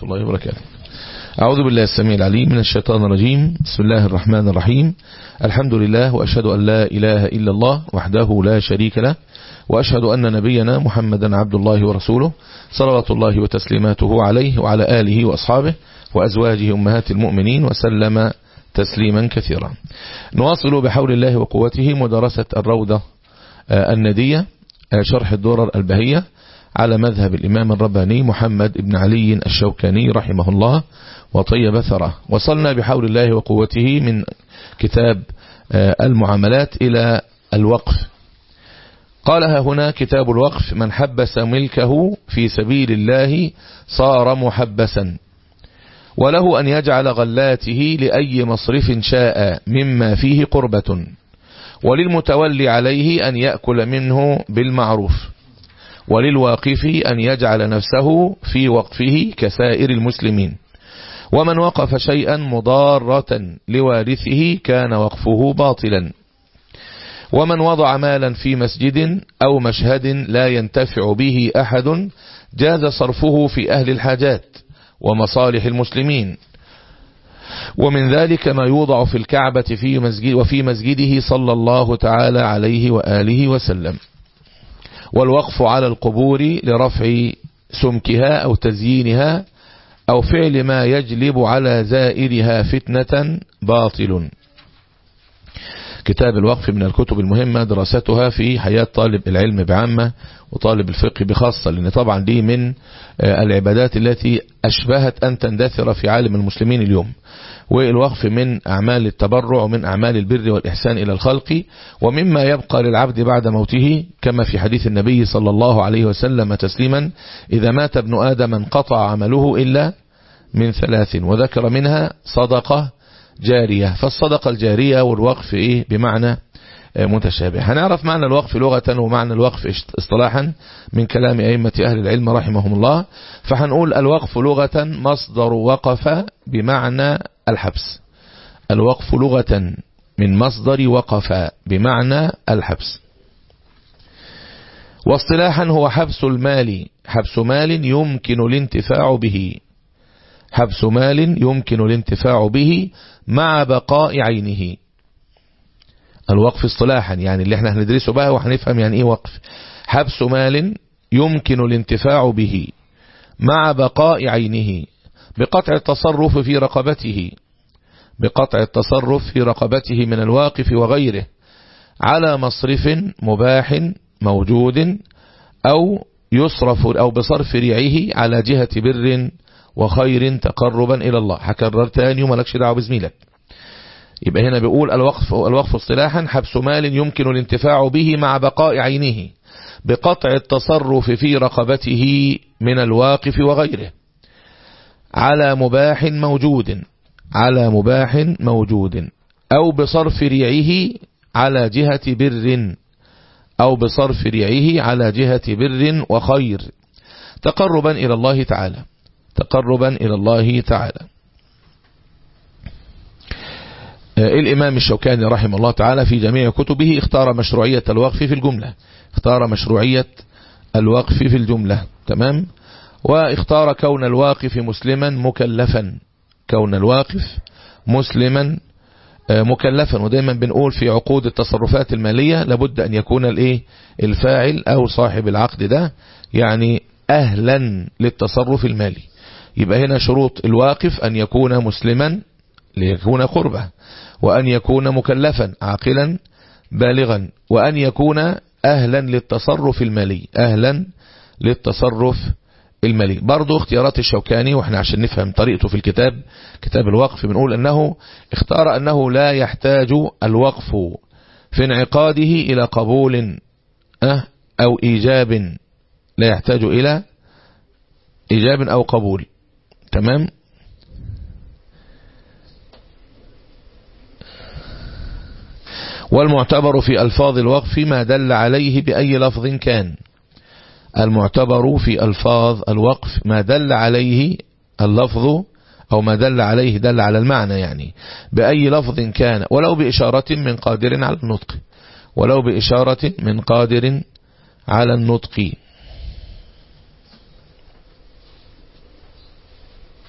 الله وبركاته أعوذ بالله السميع العليم من الشيطان الرجيم بسم الله الرحمن الرحيم الحمد لله وأشهد أن لا إله إلا الله وحده لا شريك له وأشهد أن نبينا محمدا عبد الله ورسوله صلوات الله وتسليماته عليه وعلى آله وأصحابه وأزواجه أمهات المؤمنين وسلم تسليما كثيرا نواصل بحول الله وقوته مدرسة الروضة الندية شرح الدورة البهية على مذهب الإمام الرباني محمد بن علي الشوكاني رحمه الله وطيب ثره وصلنا بحول الله وقوته من كتاب المعاملات إلى الوقف قالها هنا كتاب الوقف من حبس ملكه في سبيل الله صار محبسا وله أن يجعل غلاته لأي مصرف شاء مما فيه قربة وللمتولي عليه أن يأكل منه بالمعروف وللواقف أن يجعل نفسه في وقفه كسائر المسلمين ومن وقف شيئا مضارة لوارثه كان وقفه باطلا ومن وضع مالا في مسجد أو مشهد لا ينتفع به أحد جاز صرفه في أهل الحاجات ومصالح المسلمين ومن ذلك ما يوضع في الكعبة في مسجد وفي مسجده صلى الله تعالى عليه وآله وسلم والوقف على القبور لرفع سمكها أو تزيينها أو فعل ما يجلب على زائرها فتنة باطل كتاب الوقف من الكتب المهمة دراستها في حياة طالب العلم بعامة وطالب الفقه بخاصة لأن طبعا دي من العبادات التي أشبهت أن تندثر في عالم المسلمين اليوم والوقف من أعمال التبرع ومن أعمال البر والإحسان إلى الخلق ومما يبقى للعبد بعد موته كما في حديث النبي صلى الله عليه وسلم تسليما إذا مات ابن آدم انقطع عمله إلا من ثلاث وذكر منها صدقة جارية فالصدقة الجارية والوقف إيه بمعنى متشابه هنعرف معنى الوقف لغة ومعنى الوقف اصطلاحا من كلام أئمة أهل العلم رحمهم الله فهنقول الوقف لغة مصدر وقف بمعنى الحبس الوقف لغة من مصدر وقف بمعنى الحبس واصطلاحا هو حبس المال حبس مال يمكن الانتفاع به حبس مال يمكن الانتفاع به مع بقاء عينه الوقف اصطلاحا يعني اللي احنا هندرسه بقى وهنفهم يعني ايه وقف حبس مال يمكن الانتفاع به مع بقاء عينه بقطع التصرف في رقبته بقطع التصرف في رقبته من الواقف وغيره على مصرف مباح موجود أو يصرف أو بصرف ريعه على جهة بر وخير تقربا إلى الله هكرر تاني وملكش دعوه بزميلك يبقى هنا بيقول الوقف الوقف اصطلاحا حبس مال يمكن الانتفاع به مع بقاء عينه بقطع التصرف في رقبته من الواقف وغيره على مباح موجود على مباح موجود أو بصرف ريعه على جهة بر أو بصرف ريعه على جهة بر وخير تقربا إلى الله تعالى تقربا إلى الله تعالى الإمام الشوكاني رحمه الله تعالى في جميع كتبه اختار مشروعية الوقف في الجملة اختار مشروعية الوقف في الجملة تمام واختار كون الواقف مسلما مكلفا كون الواقف مسلما مكلفا ودايما بنقول في عقود التصرفات المالية لابد أن يكون الايه الفاعل أو صاحب العقد ده يعني أهلا للتصرف المالي يبقى هنا شروط الواقف أن يكون مسلما ليكون قربة وأن يكون مكلفا عاقلا بالغا وأن يكون أهلا للتصرف المالي أهلا للتصرف المالي برضو اختيارات الشوكاني واحنا عشان نفهم طريقته في الكتاب كتاب الوقف بنقول أنه اختار أنه لا يحتاج الوقف في انعقاده إلى قبول أو إيجاب لا يحتاج إلى إيجاب أو قبول تمام والمعتبر في ألفاظ الوقف ما دل عليه بأي لفظ كان المعتبر في ألفاظ الوقف ما دل عليه اللفظ أو ما دل عليه دل على المعنى يعني بأي لفظ كان ولو بإشارة من قادر على النطق ولو بإشارة من قادر على النطق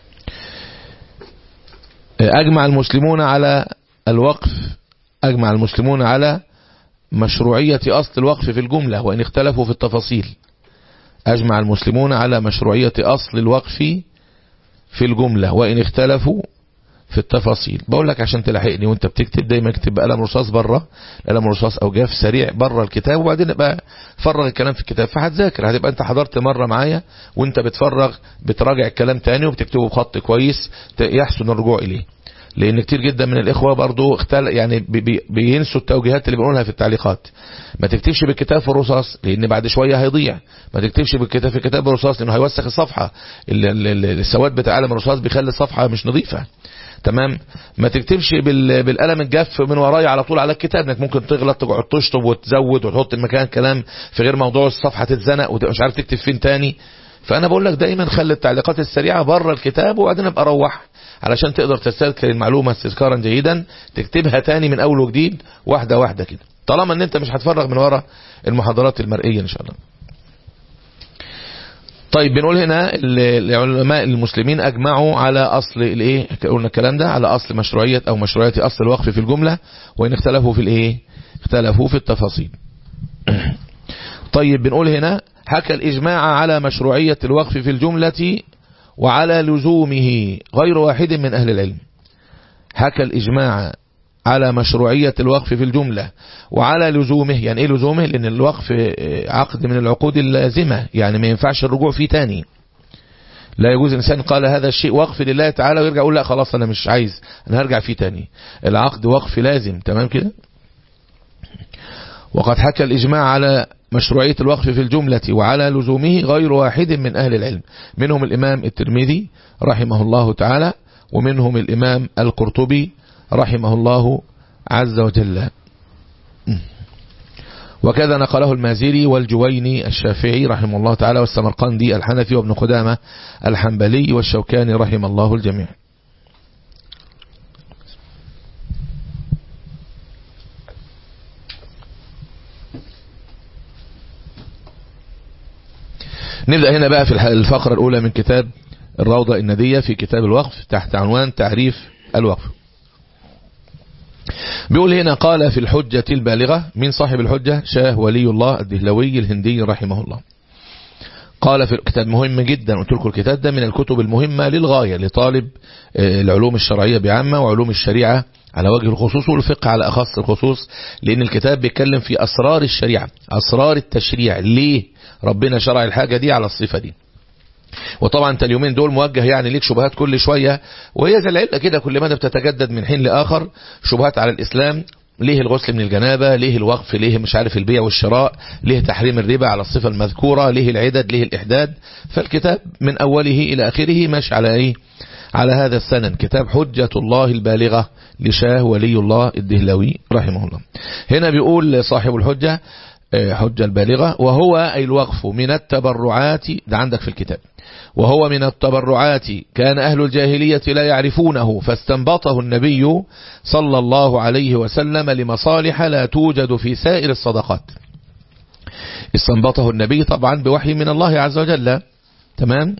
أجمع المسلمون على الوقف أجمع المسلمون على مشروعية أصل الوقف في الجملة وإن اختلفوا في التفاصيل أجمع المسلمون على مشروعية أصل الوقف في الجملة وإن اختلفوا في التفاصيل بقول لك عشان تلاحقني وانت بتكتب دايما اكتب بقلم رصاص بره قلم رصاص او جاف سريع بره الكتاب وبعدين بقى فرغ الكلام في الكتاب فهتذاكر هتبقى انت حضرت مره معايا وانت بتفرغ بتراجع الكلام تاني وبتكتبه بخط كويس يحسن الرجوع اليه لان كتير جدا من الاخوه برضو اختل يعني بي بينسوا التوجيهات اللي بنقولها في التعليقات ما تكتبش بالكتاب في الرصاص لان بعد شويه هيضيع ما تكتبش بالكتاب في الكتاب بالرصاص لانه هيوسخ الصفحه السواد بتاع قلم الرصاص بيخلي الصفحه مش نظيفه تمام ما تكتبش بالقلم الجاف من ورايا على طول على الكتاب انك ممكن تغلط تقعد تشطب وتزود وتحط المكان كلام في غير موضوع الصفحه تتزنق ومش عارف تكتب فين تاني فانا بقول لك دايما خلي التعليقات السريعه بره الكتاب وبعدين ابقى روح علشان تقدر تستذكر المعلومه استذكارا جيدا تكتبها تاني من اول وجديد واحده واحده كده طالما ان انت مش هتفرغ من ورا المحاضرات المرئيه ان شاء الله طيب بنقول هنا العلماء المسلمين اجمعوا على اصل الايه قلنا الكلام ده على اصل مشروعيه او مشروعيه اصل الوقف في الجمله وان اختلفوا في الايه اختلفوا في التفاصيل طيب بنقول هنا حكى الاجماع على مشروعيه الوقف في الجمله وعلى لزومه غير واحد من اهل العلم حكى الاجماع على مشروعية الوقف في الجملة وعلى لزومه يعني ايه لزومه لان الوقف عقد من العقود اللازمة يعني ما ينفعش الرجوع فيه تاني لا يجوز الإنسان قال هذا الشيء وقف لله تعالى ويرجع يقول لا خلاص أنا مش عايز أنا هرجع فيه تاني العقد وقف لازم تمام كده وقد حكى الإجماع على مشروعية الوقف في الجملة وعلى لزومه غير واحد من أهل العلم منهم الإمام الترمذي رحمه الله تعالى ومنهم الإمام القرطبي رحمه الله عز وجل وكذا نقله المازري والجويني الشافعي رحمه الله تعالى والسمرقندي الحنفي وابن قدامة الحنبلي والشوكاني رحم الله الجميع نبدأ هنا بقى في الفقرة الأولى من كتاب الروضة الندية في كتاب الوقف تحت عنوان تعريف الوقف بيقول هنا قال في الحجة البالغة من صاحب الحجة شاه ولي الله الدهلوي الهندي رحمه الله قال في الكتاب مهم جدا قلت لكم الكتاب ده من الكتب المهمة للغاية لطالب العلوم الشرعية بعامة وعلوم الشريعة على وجه الخصوص والفقه على أخص الخصوص لأن الكتاب بيتكلم في أسرار الشريعة أسرار التشريع ليه ربنا شرع الحاجة دي على الصفة دي وطبعا انت اليومين دول موجه يعني ليك شبهات كل شوية وهي زي العلة كده كل مدى بتتجدد من حين لآخر شبهات على الإسلام ليه الغسل من الجنابة ليه الوقف ليه مش عارف البيع والشراء ليه تحريم الربا على الصفة المذكورة ليه العدد ليه الإحداد فالكتاب من أوله إلى آخره ماشي على إيه على هذا السنن كتاب حجة الله البالغة لشاه ولي الله الدهلوي رحمه الله هنا بيقول صاحب الحجة حجة البالغة وهو أي الوقف من التبرعات ده عندك في الكتاب وهو من التبرعات كان أهل الجاهلية لا يعرفونه فاستنبطه النبي صلى الله عليه وسلم لمصالح لا توجد في سائر الصدقات استنبطه النبي طبعا بوحي من الله عز وجل تمام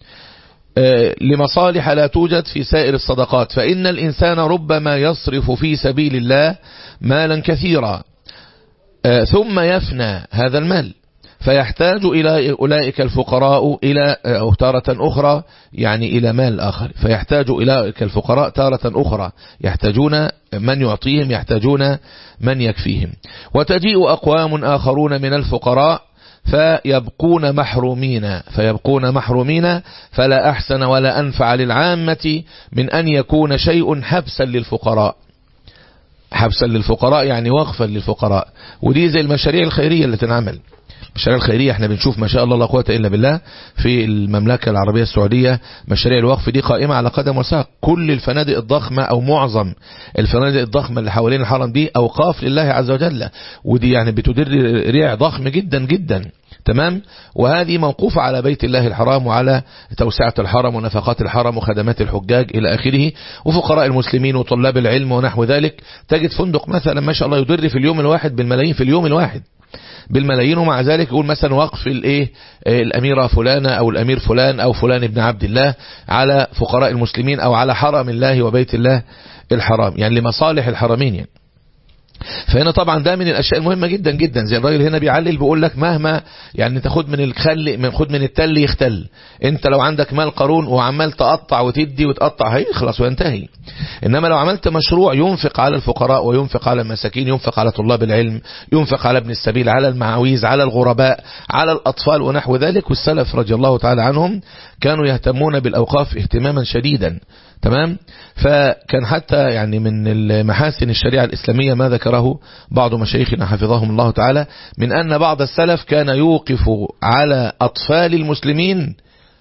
لمصالح لا توجد في سائر الصدقات فإن الإنسان ربما يصرف في سبيل الله مالا كثيرا ثم يفنى هذا المال فيحتاج إلى أولئك الفقراء إلى أو تارة أخرى يعني إلى مال آخر فيحتاج أولئك الفقراء تارة أخرى يحتاجون من يعطيهم يحتاجون من يكفيهم وتجيء أقوام آخرون من الفقراء فيبقون محرومين فيبقون محرومين فلا أحسن ولا أنفع للعامة من أن يكون شيء حبسا للفقراء حبسا للفقراء يعني وقفا للفقراء ودي زي المشاريع الخيرية اللي تنعمل المشاريع الخيرية احنا بنشوف ما شاء الله لا قوه الا بالله في المملكة العربية السعودية مشاريع الوقف دي قائمة على قدم وساق كل الفنادق الضخمة او معظم الفنادق الضخمة اللي حوالين الحرم دي اوقاف لله عز وجل ودي يعني بتدر ريع ضخم جدا جدا تمام وهذه موقوفة على بيت الله الحرام وعلى توسعة الحرم ونفقات الحرم وخدمات الحجاج إلى آخره وفقراء المسلمين وطلاب العلم ونحو ذلك تجد فندق مثلا ما شاء الله يدر في اليوم الواحد بالملايين في اليوم الواحد بالملايين ومع ذلك يقول مثلا وقف الايه الأميرة فلانة أو الأمير فلان أو فلان ابن عبد الله على فقراء المسلمين أو على حرم الله وبيت الله الحرام يعني لمصالح الحرمين يعني فهنا طبعا ده من الاشياء المهمه جدا جدا زي الراجل هنا بيعلل بيقول لك مهما يعني تاخد من الخل من خد من التل يختل انت لو عندك مال قارون وعمال تقطع وتدي وتقطع هيخلص وينتهي انما لو عملت مشروع ينفق على الفقراء وينفق على المساكين ينفق على طلاب العلم ينفق على ابن السبيل على المعاويز على الغرباء على الاطفال ونحو ذلك والسلف رضي الله تعالى عنهم كانوا يهتمون بالاوقاف اهتماما شديدا تمام فكان حتى يعني من المحاسن الشريعة الإسلامية ما ذكره بعض مشايخنا حفظهم الله تعالى من أن بعض السلف كان يوقف على أطفال المسلمين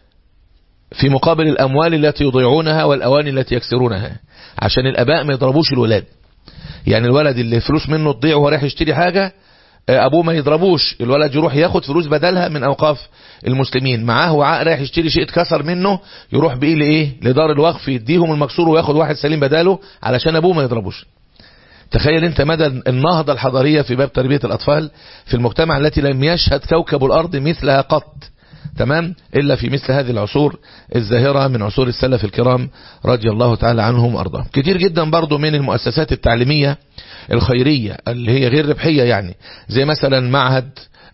في مقابل الأموال التي يضيعونها والأواني التي يكسرونها عشان الأباء ما يضربوش الولاد يعني الولد اللي فلوس منه تضيع وهو رايح يشتري حاجة ابوه ما يضربوش الولد يروح ياخد فلوس بدلها من اوقاف المسلمين معاه وعاء رايح يشتري شيء اتكسر منه يروح بيه لايه لدار الوقف يديهم المكسور وياخد واحد سليم بداله علشان ابوه ما يضربوش تخيل انت مدى النهضة الحضارية في باب تربية الاطفال في المجتمع التي لم يشهد كوكب الارض مثلها قط تمام إلا في مثل هذه العصور الزاهرة من عصور السلف الكرام رضي الله تعالى عنهم وأرضاهم كتير جدا برضو من المؤسسات التعليمية الخيرية اللي هي غير ربحية يعني زي مثلا معهد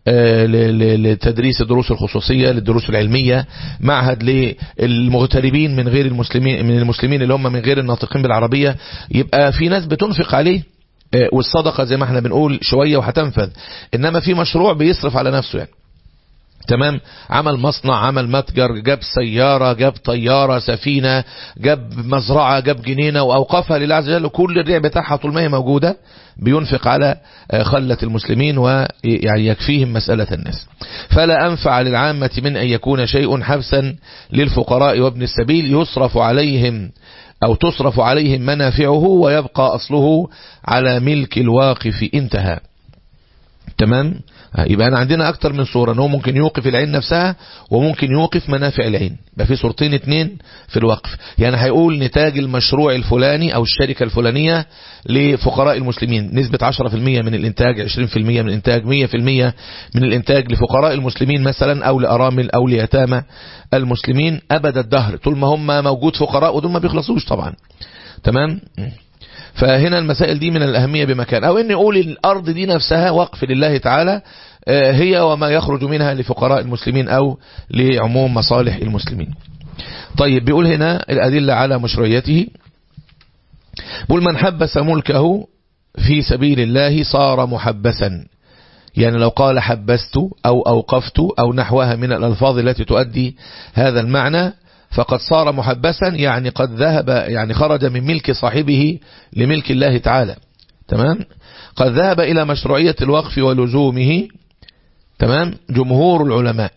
لتدريس الدروس الخصوصية للدروس العلمية معهد للمغتربين من غير المسلمين من المسلمين اللي هم من غير الناطقين بالعربية يبقى في ناس بتنفق عليه والصدقة زي ما احنا بنقول شوية وهتنفذ انما في مشروع بيصرف على نفسه يعني تمام عمل مصنع عمل متجر جاب سيارة جاب طيارة سفينة جاب مزرعة جاب جنينة وأوقفها لله عز وجل وكل الريع بتاعها طول ما هي موجودة بينفق على خلة المسلمين ويعني يكفيهم مسألة الناس فلا أنفع للعامة من أن يكون شيء حبسا للفقراء وابن السبيل يصرف عليهم أو تصرف عليهم منافعه ويبقى أصله على ملك الواقف انتهى تمام يبقى أنا عندنا أكتر من صورة أنه ممكن يوقف العين نفسها وممكن يوقف منافع العين يبقى في صورتين اتنين في الوقف يعني هيقول نتاج المشروع الفلاني أو الشركة الفلانية لفقراء المسلمين نسبة 10% من الإنتاج 20% من الإنتاج 100% من الإنتاج لفقراء المسلمين مثلا أو لأرامل أو ليتامى المسلمين أبد الدهر طول ما هم موجود فقراء ودول ما بيخلصوش طبعا تمام فهنا المسائل دي من الأهمية بمكان أو أن نقول الأرض دي نفسها وقف لله تعالى هي وما يخرج منها لفقراء المسلمين أو لعموم مصالح المسلمين طيب بيقول هنا الأدلة على مشروعيته بيقول من حبس ملكه في سبيل الله صار محبسا يعني لو قال حبست أو أوقفت أو نحوها من الألفاظ التي تؤدي هذا المعنى فقد صار محبسا يعني قد ذهب يعني خرج من ملك صاحبه لملك الله تعالى تمام قد ذهب إلى مشروعية الوقف ولزومه تمام جمهور العلماء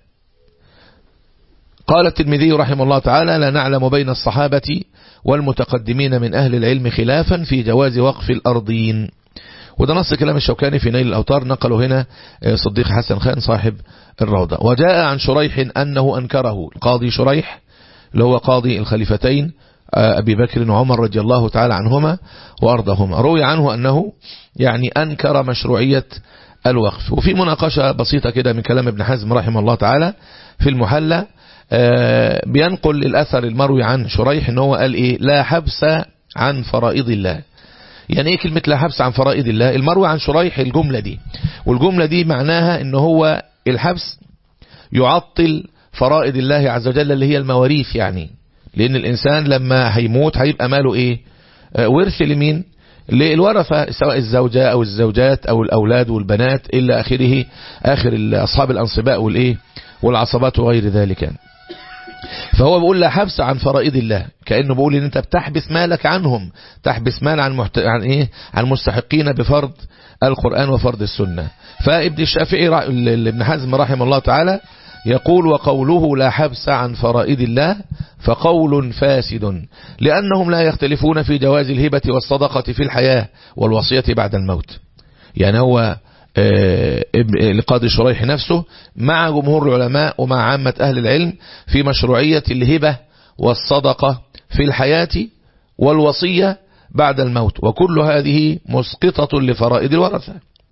قال الترمذي رحمه الله تعالى لا نعلم بين الصحابة والمتقدمين من أهل العلم خلافا في جواز وقف الأرضين وده نص كلام الشوكاني في نيل الأوتار نقله هنا صديق حسن خان صاحب الروضة وجاء عن شريح أنه أنكره القاضي شريح اللي هو قاضي الخليفتين أبي بكر وعمر رضي الله تعالى عنهما وأرضهما روي عنه أنه يعني أنكر مشروعية الوقف وفي مناقشة بسيطة كده من كلام ابن حزم رحمه الله تعالى في المحلى بينقل الأثر المروي عن شريح ان هو قال إيه لا حبس عن فرائض الله يعني ايه كلمة لا حبس عن فرائض الله المروي عن شريح الجملة دي والجملة دي معناها ان هو الحبس يعطل فرائض الله عز وجل اللي هي المواريث يعني لان الانسان لما هيموت هيبقى ماله ايه ورث لمين للورثة سواء الزوجة او الزوجات او الاولاد والبنات الى اخره اخر اصحاب الانصباء والايه والعصبات وغير ذلك يعني. فهو بيقول لا حبس عن فرائض الله كأنه بيقول ان انت بتحبس مالك عنهم تحبس مال عن, محت... عن ايه عن مستحقين بفرض القرآن وفرض السنة فابن الشافعي ابن حزم رحمه الله تعالى يقول وقوله لا حبس عن فرائض الله فقول فاسد لأنهم لا يختلفون في جواز الهبة والصدقة في الحياة والوصية بعد الموت يعني هو لقاضي شريح نفسه مع جمهور العلماء ومع عامة أهل العلم في مشروعية الهبة والصدقة في الحياة والوصية بعد الموت وكل هذه مسقطة لفرائض الورثة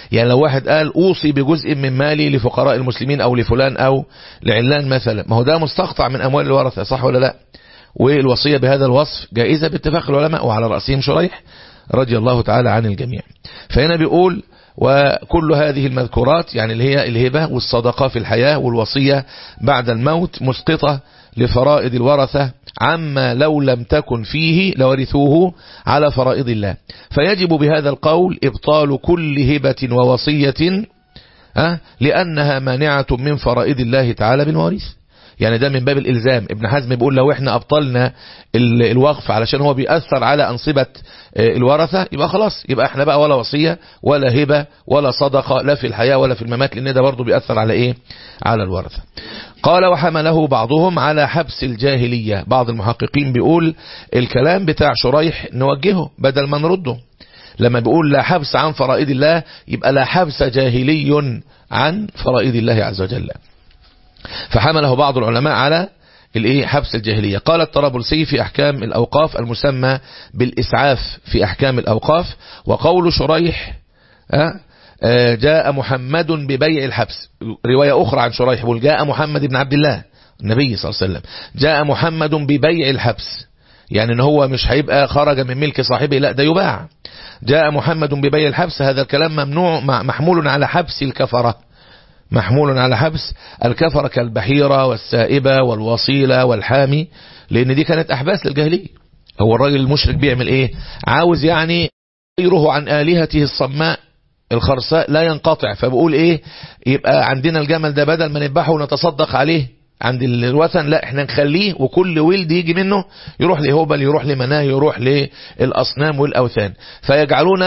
يعني لو واحد قال أوصي بجزء من مالي لفقراء المسلمين أو لفلان أو لعلان مثلا ما هو ده مستقطع من أموال الورثة صح ولا لا والوصية بهذا الوصف جائزة باتفاق العلماء وعلى رأسهم شريح رضي الله تعالى عن الجميع فهنا بيقول وكل هذه المذكورات يعني اللي هي الهبة والصدقة في الحياة والوصية بعد الموت مسقطة لفرائض الورثة عما لو لم تكن فيه لورثوه على فرائض الله فيجب بهذا القول إبطال كل هبة ووصية لأنها مانعة من فرائض الله تعالى بالمواريث يعني ده من باب الإلزام ابن حزم بيقول لو احنا أبطلنا الوقف علشان هو بيأثر على أنصبة الورثة يبقى خلاص يبقى احنا بقى ولا وصية ولا هبة ولا صدقة لا في الحياة ولا في الممات لأن ده برضه بيأثر على ايه على الورثة قال وحمله بعضهم على حبس الجاهلية بعض المحققين بيقول الكلام بتاع شريح نوجهه بدل ما نرده لما بيقول لا حبس عن فرائض الله يبقى لا حبس جاهلي عن فرائض الله عز وجل فحمله بعض العلماء على الايه حبس الجاهلية قال الطرابلسي في أحكام الأوقاف المسمى بالإسعاف في أحكام الأوقاف وقول شريح جاء محمد ببيع الحبس رواية أخرى عن شريح يقول جاء محمد بن عبد الله النبي صلى الله عليه وسلم جاء محمد ببيع الحبس يعني ان هو مش هيبقى خرج من ملك صاحبه لا ده يباع جاء محمد ببيع الحبس هذا الكلام ممنوع محمول على حبس الكفرة محمول على حبس الكفرة كالبحيرة والسائبة والوصيلة والحامي لان دي كانت احباس للجاهلية هو الراجل المشرك بيعمل ايه عاوز يعني غيره عن آلهته الصماء الخرساء لا ينقطع فبقول ايه يبقى عندنا الجمل ده بدل ما نذبحه ونتصدق عليه عند الوثن لا احنا نخليه وكل ولد يجي منه يروح لهوبل يروح لمناه يروح للأصنام والأوثان فيجعلون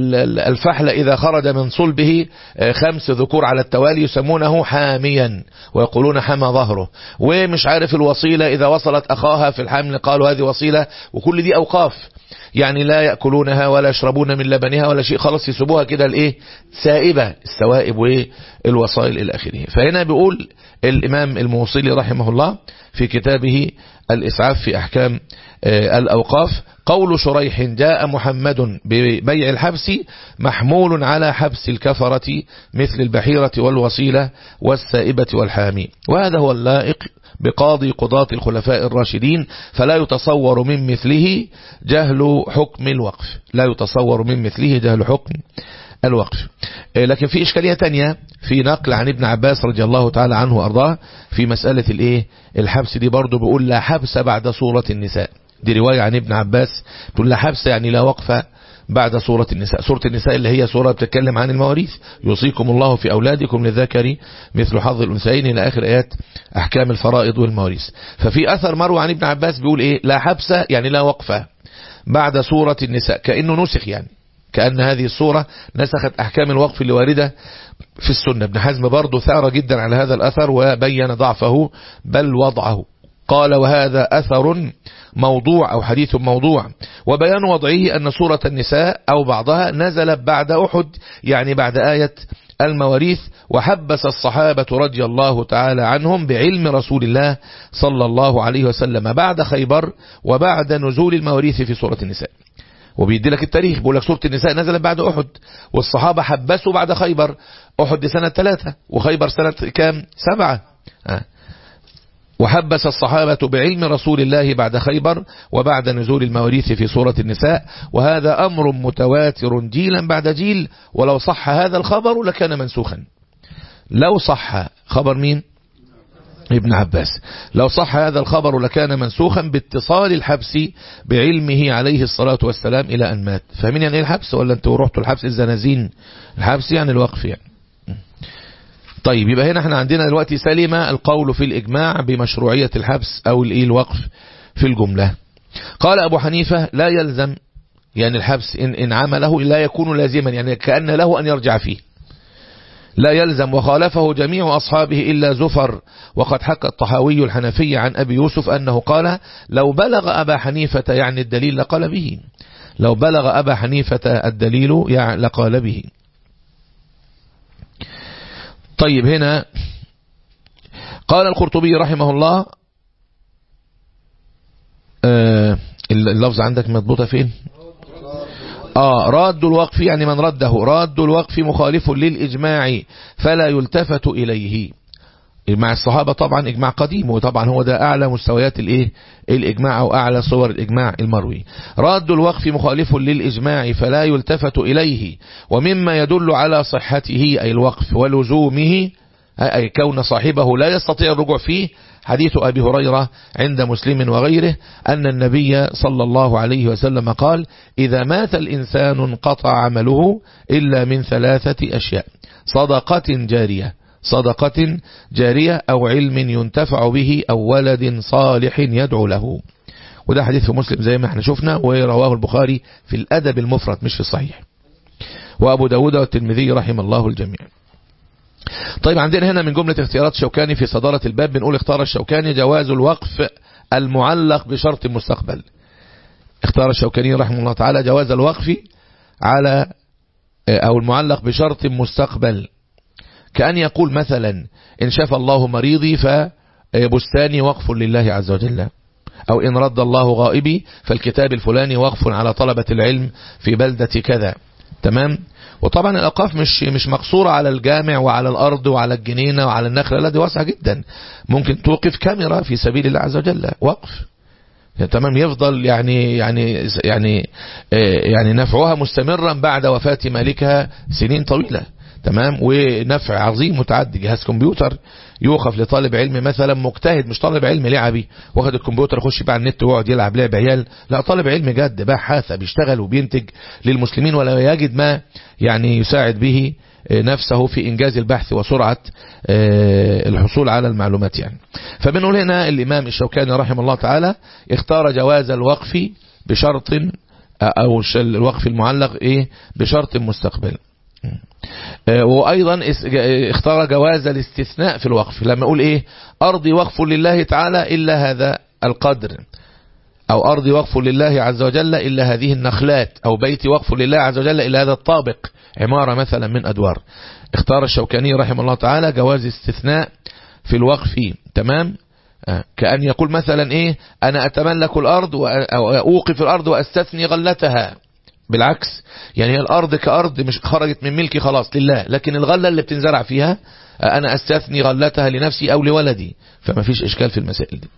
الفحل إذا خرج من صلبه خمس ذكور على التوالي يسمونه حاميا ويقولون حمى ظهره ومش عارف الوصيلة إذا وصلت أخاها في الحمل قالوا هذه وصيلة وكل دي أوقاف يعني لا يأكلونها ولا يشربون من لبنها ولا شيء خلاص يسيبوها كده الايه سائبة السوائب والوصائل الى اخره فهنا بيقول الامام الموصلي رحمه الله في كتابه الاسعاف في احكام الاوقاف قول شريح جاء محمد ببيع الحبس محمول على حبس الكفرة مثل البحيرة والوصيلة والسائبة والحامي وهذا هو اللائق بقاضي قضاة الخلفاء الراشدين فلا يتصور من مثله جهل حكم الوقف لا يتصور من مثله جهل حكم الوقف لكن في إشكالية تانية في نقل عن ابن عباس رضي الله تعالى عنه وأرضاه في مسألة الايه الحبس دي برضو بيقول لا حبس بعد صورة النساء دي رواية عن ابن عباس تقول لا حبس يعني لا وقف بعد سورة النساء سورة النساء اللي هي سورة بتتكلم عن المواريث يوصيكم الله في أولادكم للذكر مثل حظ الأنثيين إلى آخر آيات أحكام الفرائض والمواريث ففي أثر مروي عن ابن عباس بيقول إيه لا حبس يعني لا وقف بعد سورة النساء كأنه نسخ يعني كأن هذه الصورة نسخت أحكام الوقف اللي واردة في السنة ابن حزم برضه ثار جدا على هذا الأثر وبين ضعفه بل وضعه قال وهذا أثر موضوع أو حديث موضوع وبيان وضعه أن سورة النساء أو بعضها نزلت بعد أحد يعني بعد آية المواريث وحبس الصحابة رضي الله تعالى عنهم بعلم رسول الله صلى الله عليه وسلم بعد خيبر وبعد نزول المواريث في سورة النساء وبيدي لك التاريخ بيقول لك سورة النساء نزلت بعد أحد والصحابة حبسوا بعد خيبر أحد سنة ثلاثة وخيبر سنة كام سبعة آه. وحبس الصحابة بعلم رسول الله بعد خيبر وبعد نزول المواريث في سورة النساء وهذا أمر متواتر جيلا بعد جيل ولو صح هذا الخبر لكان منسوخا لو صح خبر مين ابن عباس لو صح هذا الخبر لكان منسوخا باتصال الحبس بعلمه عليه الصلاة والسلام إلى أن مات فاهمين يعني ايه الحبس ولا انتوا رحتوا الحبس الزنازين الحبس يعني الوقف يعني طيب يبقى هنا احنا عندنا دلوقتي سلم القول في الإجماع بمشروعية الحبس أو الإيه الوقف في الجملة قال أبو حنيفة لا يلزم يعني الحبس إن, إن عمله لا يكون لازما يعني كأن له أن يرجع فيه لا يلزم وخالفه جميع أصحابه إلا زفر وقد حكى الطحاوي الحنفي عن أبي يوسف أنه قال لو بلغ أبا حنيفة يعني الدليل لقال به لو بلغ أبا حنيفة الدليل يعني لقال به طيب هنا قال القرطبي رحمه الله آه اللفظ عندك مضبوطة فين آه راد الوقف يعني من رده راد الوقف مخالف للإجماع فلا يلتفت إليه مع الصحابة طبعا إجماع قديم وطبعا هو ده أعلى مستويات الإيه الإجماع أو أعلى صور الإجماع المروي راد الوقف مخالف للإجماع فلا يلتفت إليه ومما يدل على صحته أي الوقف ولزومه أي كون صاحبه لا يستطيع الرجوع فيه حديث أبي هريرة عند مسلم وغيره أن النبي صلى الله عليه وسلم قال إذا مات الإنسان انقطع عمله إلا من ثلاثة أشياء صدقة جارية صدقة جارية أو علم ينتفع به أو ولد صالح يدعو له وده حديث في مسلم زي ما احنا شفنا ورواه البخاري في الأدب المفرد مش في الصحيح وأبو داود والترمذي رحم الله الجميع طيب عندنا هنا من جملة اختيارات شوكاني في صدارة الباب بنقول اختار الشوكاني جواز الوقف المعلق بشرط المستقبل اختار الشوكاني رحمه الله تعالى جواز الوقف على أو المعلق بشرط مستقبل كأن يقول مثلا إن شاف الله مريضي فبستاني وقف لله عز وجل أو إن رد الله غائبي فالكتاب الفلاني وقف على طلبة العلم في بلدة كذا تمام وطبعا الأوقاف مش مش مقصورة على الجامع وعلى الأرض وعلى الجنينة وعلى النخلة لا دي واسعة جدا ممكن توقف كاميرا في سبيل الله عز وجل وقف تمام يفضل يعني يعني يعني يعني نفعها مستمرا بعد وفاة مالكها سنين طويلة تمام ونفع عظيم متعدي جهاز كمبيوتر يوقف لطالب علم مثلا مجتهد مش طالب علم لعبي واخد الكمبيوتر يخش بقى على النت ويقعد يلعب لعب عيال لا طالب علم جد بقى حاثة بيشتغل وبينتج للمسلمين ولا يجد ما يعني يساعد به نفسه في إنجاز البحث وسرعة الحصول على المعلومات يعني فبنقول هنا الإمام الشوكاني رحمه الله تعالى اختار جواز الوقف بشرط أو الوقف المعلق إيه بشرط مستقبل وأيضا اختار جواز الاستثناء في الوقف لما أقول إيه أرضي وقف لله تعالى إلا هذا القدر أو أرضي وقف لله عز وجل إلا هذه النخلات أو بيتي وقف لله عز وجل إلا هذا الطابق عمارة مثلا من أدوار اختار الشوكاني رحمه الله تعالى جواز استثناء في الوقف تمام كأن يقول مثلا إيه أنا أتملك الأرض وأوقف الأرض وأستثني غلتها بالعكس يعني الأرض كأرض مش خرجت من ملكي خلاص لله لكن الغلة اللي بتنزرع فيها أنا أستثني غلتها لنفسي أو لولدي فما فيش إشكال في المسائل دي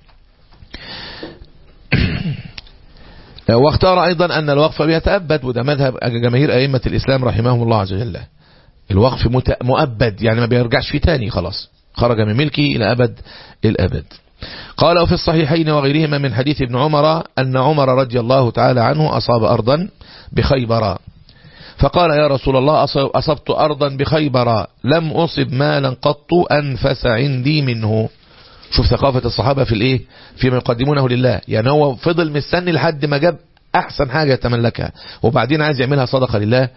واختار أيضا أن الوقف بيتأبد وده مذهب جماهير أئمة الإسلام رحمهم الله عز وجل الوقف مؤبد يعني ما بيرجعش فيه تاني خلاص خرج من ملكي إلى أبد الأبد قال وفي الصحيحين وغيرهما من حديث ابن عمر أن عمر رضي الله تعالى عنه أصاب أرضا بخيبر فقال يا رسول الله أصبت أرضا بخيبر لم أصب مالا قط أنفس عندي منه شوف ثقافة الصحابة في الايه فيما يقدمونه لله يعني هو فضل مستني لحد ما جاب احسن حاجة يتملكها وبعدين عايز يعملها صدقة لله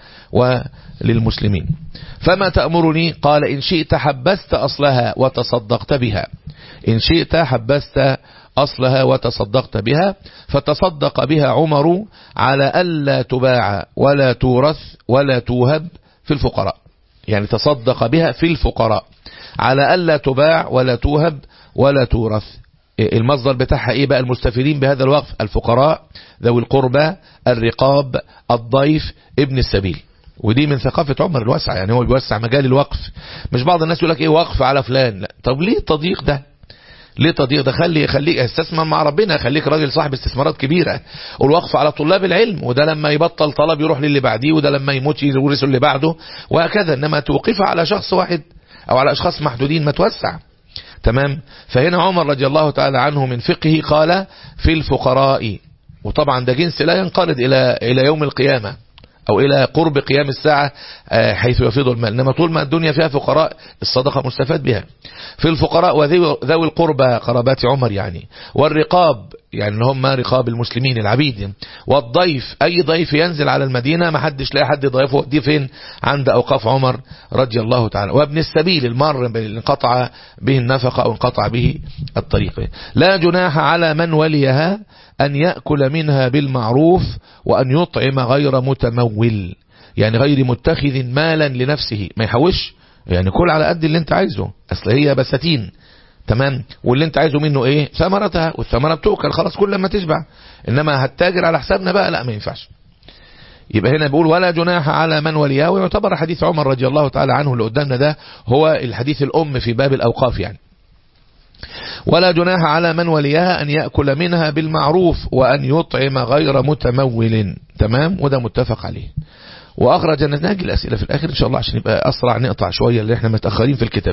وللمسلمين فما تأمرني قال إن شئت حبست أصلها وتصدقت بها إن شئت حبست أصلها وتصدقت بها فتصدق بها عمر على ألا تباع ولا تورث ولا توهب في الفقراء يعني تصدق بها في الفقراء على ألا تباع ولا توهب ولا تورث المصدر بتاعها ايه بقى المستفيدين بهذا الوقف الفقراء ذوي القربى الرقاب الضيف ابن السبيل ودي من ثقافة عمر الواسعة يعني هو بيوسع مجال الوقف مش بعض الناس يقول لك ايه وقف على فلان لا طب ليه التضييق ده ليه تضييق ده خلي خليك استثمر مع ربنا خليك راجل صاحب استثمارات كبيرة والوقف على طلاب العلم وده لما يبطل طلب يروح للي بعديه وده لما يموت يورث اللي بعده وهكذا انما توقفها على شخص واحد او على اشخاص محدودين ما توسع تمام فهنا عمر رضي الله تعالى عنه من فقهه قال في الفقراء وطبعا ده جنس لا ينقرض إلى إلى يوم القيامة أو إلى قرب قيام الساعة حيث يفيض المال إنما طول ما الدنيا فيها فقراء الصدقة مستفاد بها في الفقراء وذوي القربى قرابات عمر يعني والرقاب يعني هم رقاب المسلمين العبيد والضيف أي ضيف ينزل على المدينة ما حدش لاقي حد ضيفه دي فين عند أوقاف عمر رضي الله تعالى وابن السبيل المر انقطع به النفقة أو انقطع به الطريق لا جناح على من وليها أن يأكل منها بالمعروف وأن يطعم غير متمول يعني غير متخذ مالا لنفسه ما يحوش يعني كل على قد اللي انت عايزه اصل هي بساتين تمام واللي انت عايزه منه ايه ثمرتها والثمرة بتؤكل خلاص كل لما تشبع انما هتتاجر على حسابنا بقى لا ما ينفعش يبقى هنا بيقول ولا جناح على من ولياه ويعتبر حديث عمر رضي الله تعالى عنه اللي قدامنا ده هو الحديث الأم في باب الأوقاف يعني ولا جناح على من وليها أن يأكل منها بالمعروف وأن يطعم غير متمول تمام وده متفق عليه وأخرج نتاج الأسئلة في الآخر إن شاء الله عشان يبقى أسرع نقطع شوية اللي احنا متأخرين في الكتاب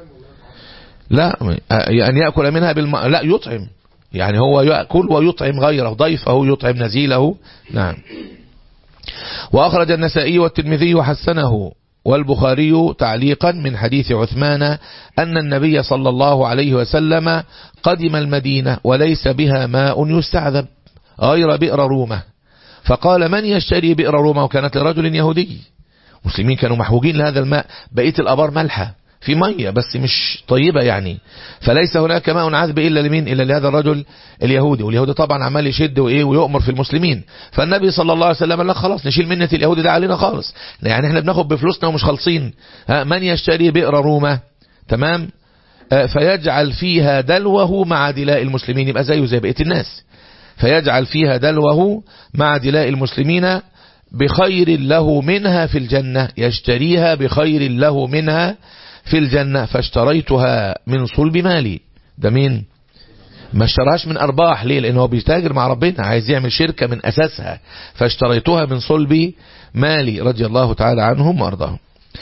لا أن يأكل منها بالم... لا يطعم يعني هو يأكل ويطعم غيره ضيفه يطعم نزيله نعم وأخرج النسائي والترمذي وحسنه والبخاري تعليقا من حديث عثمان أن النبي صلى الله عليه وسلم قدم المدينة وليس بها ماء يستعذب غير بئر رومة فقال من يشتري بئر رومة وكانت لرجل يهودي مسلمين كانوا محوجين لهذا الماء بقية الأبار ملحة في مية بس مش طيبة يعني فليس هناك ماء عذب إلا لمين إلا لهذا الرجل اليهودي واليهودي طبعا عمال يشد وإيه ويؤمر في المسلمين فالنبي صلى الله عليه وسلم قال لك خلاص نشيل منة اليهودي ده علينا خالص يعني احنا بناخد بفلوسنا ومش خالصين من يشتري بئر رومة تمام فيجعل فيها دلوه مع دلاء المسلمين يبقى زيه زي بقية الناس فيجعل فيها دلوه مع دلاء المسلمين بخير له منها في الجنة يشتريها بخير له منها في الجنة فاشتريتها من صلب مالي ده مين ما اشتراش من أرباح ليه لأنه بيتاجر مع ربنا عايز يعمل شركة من أساسها فاشتريتها من صلب مالي رضي الله تعالى عنهم وأرضاهم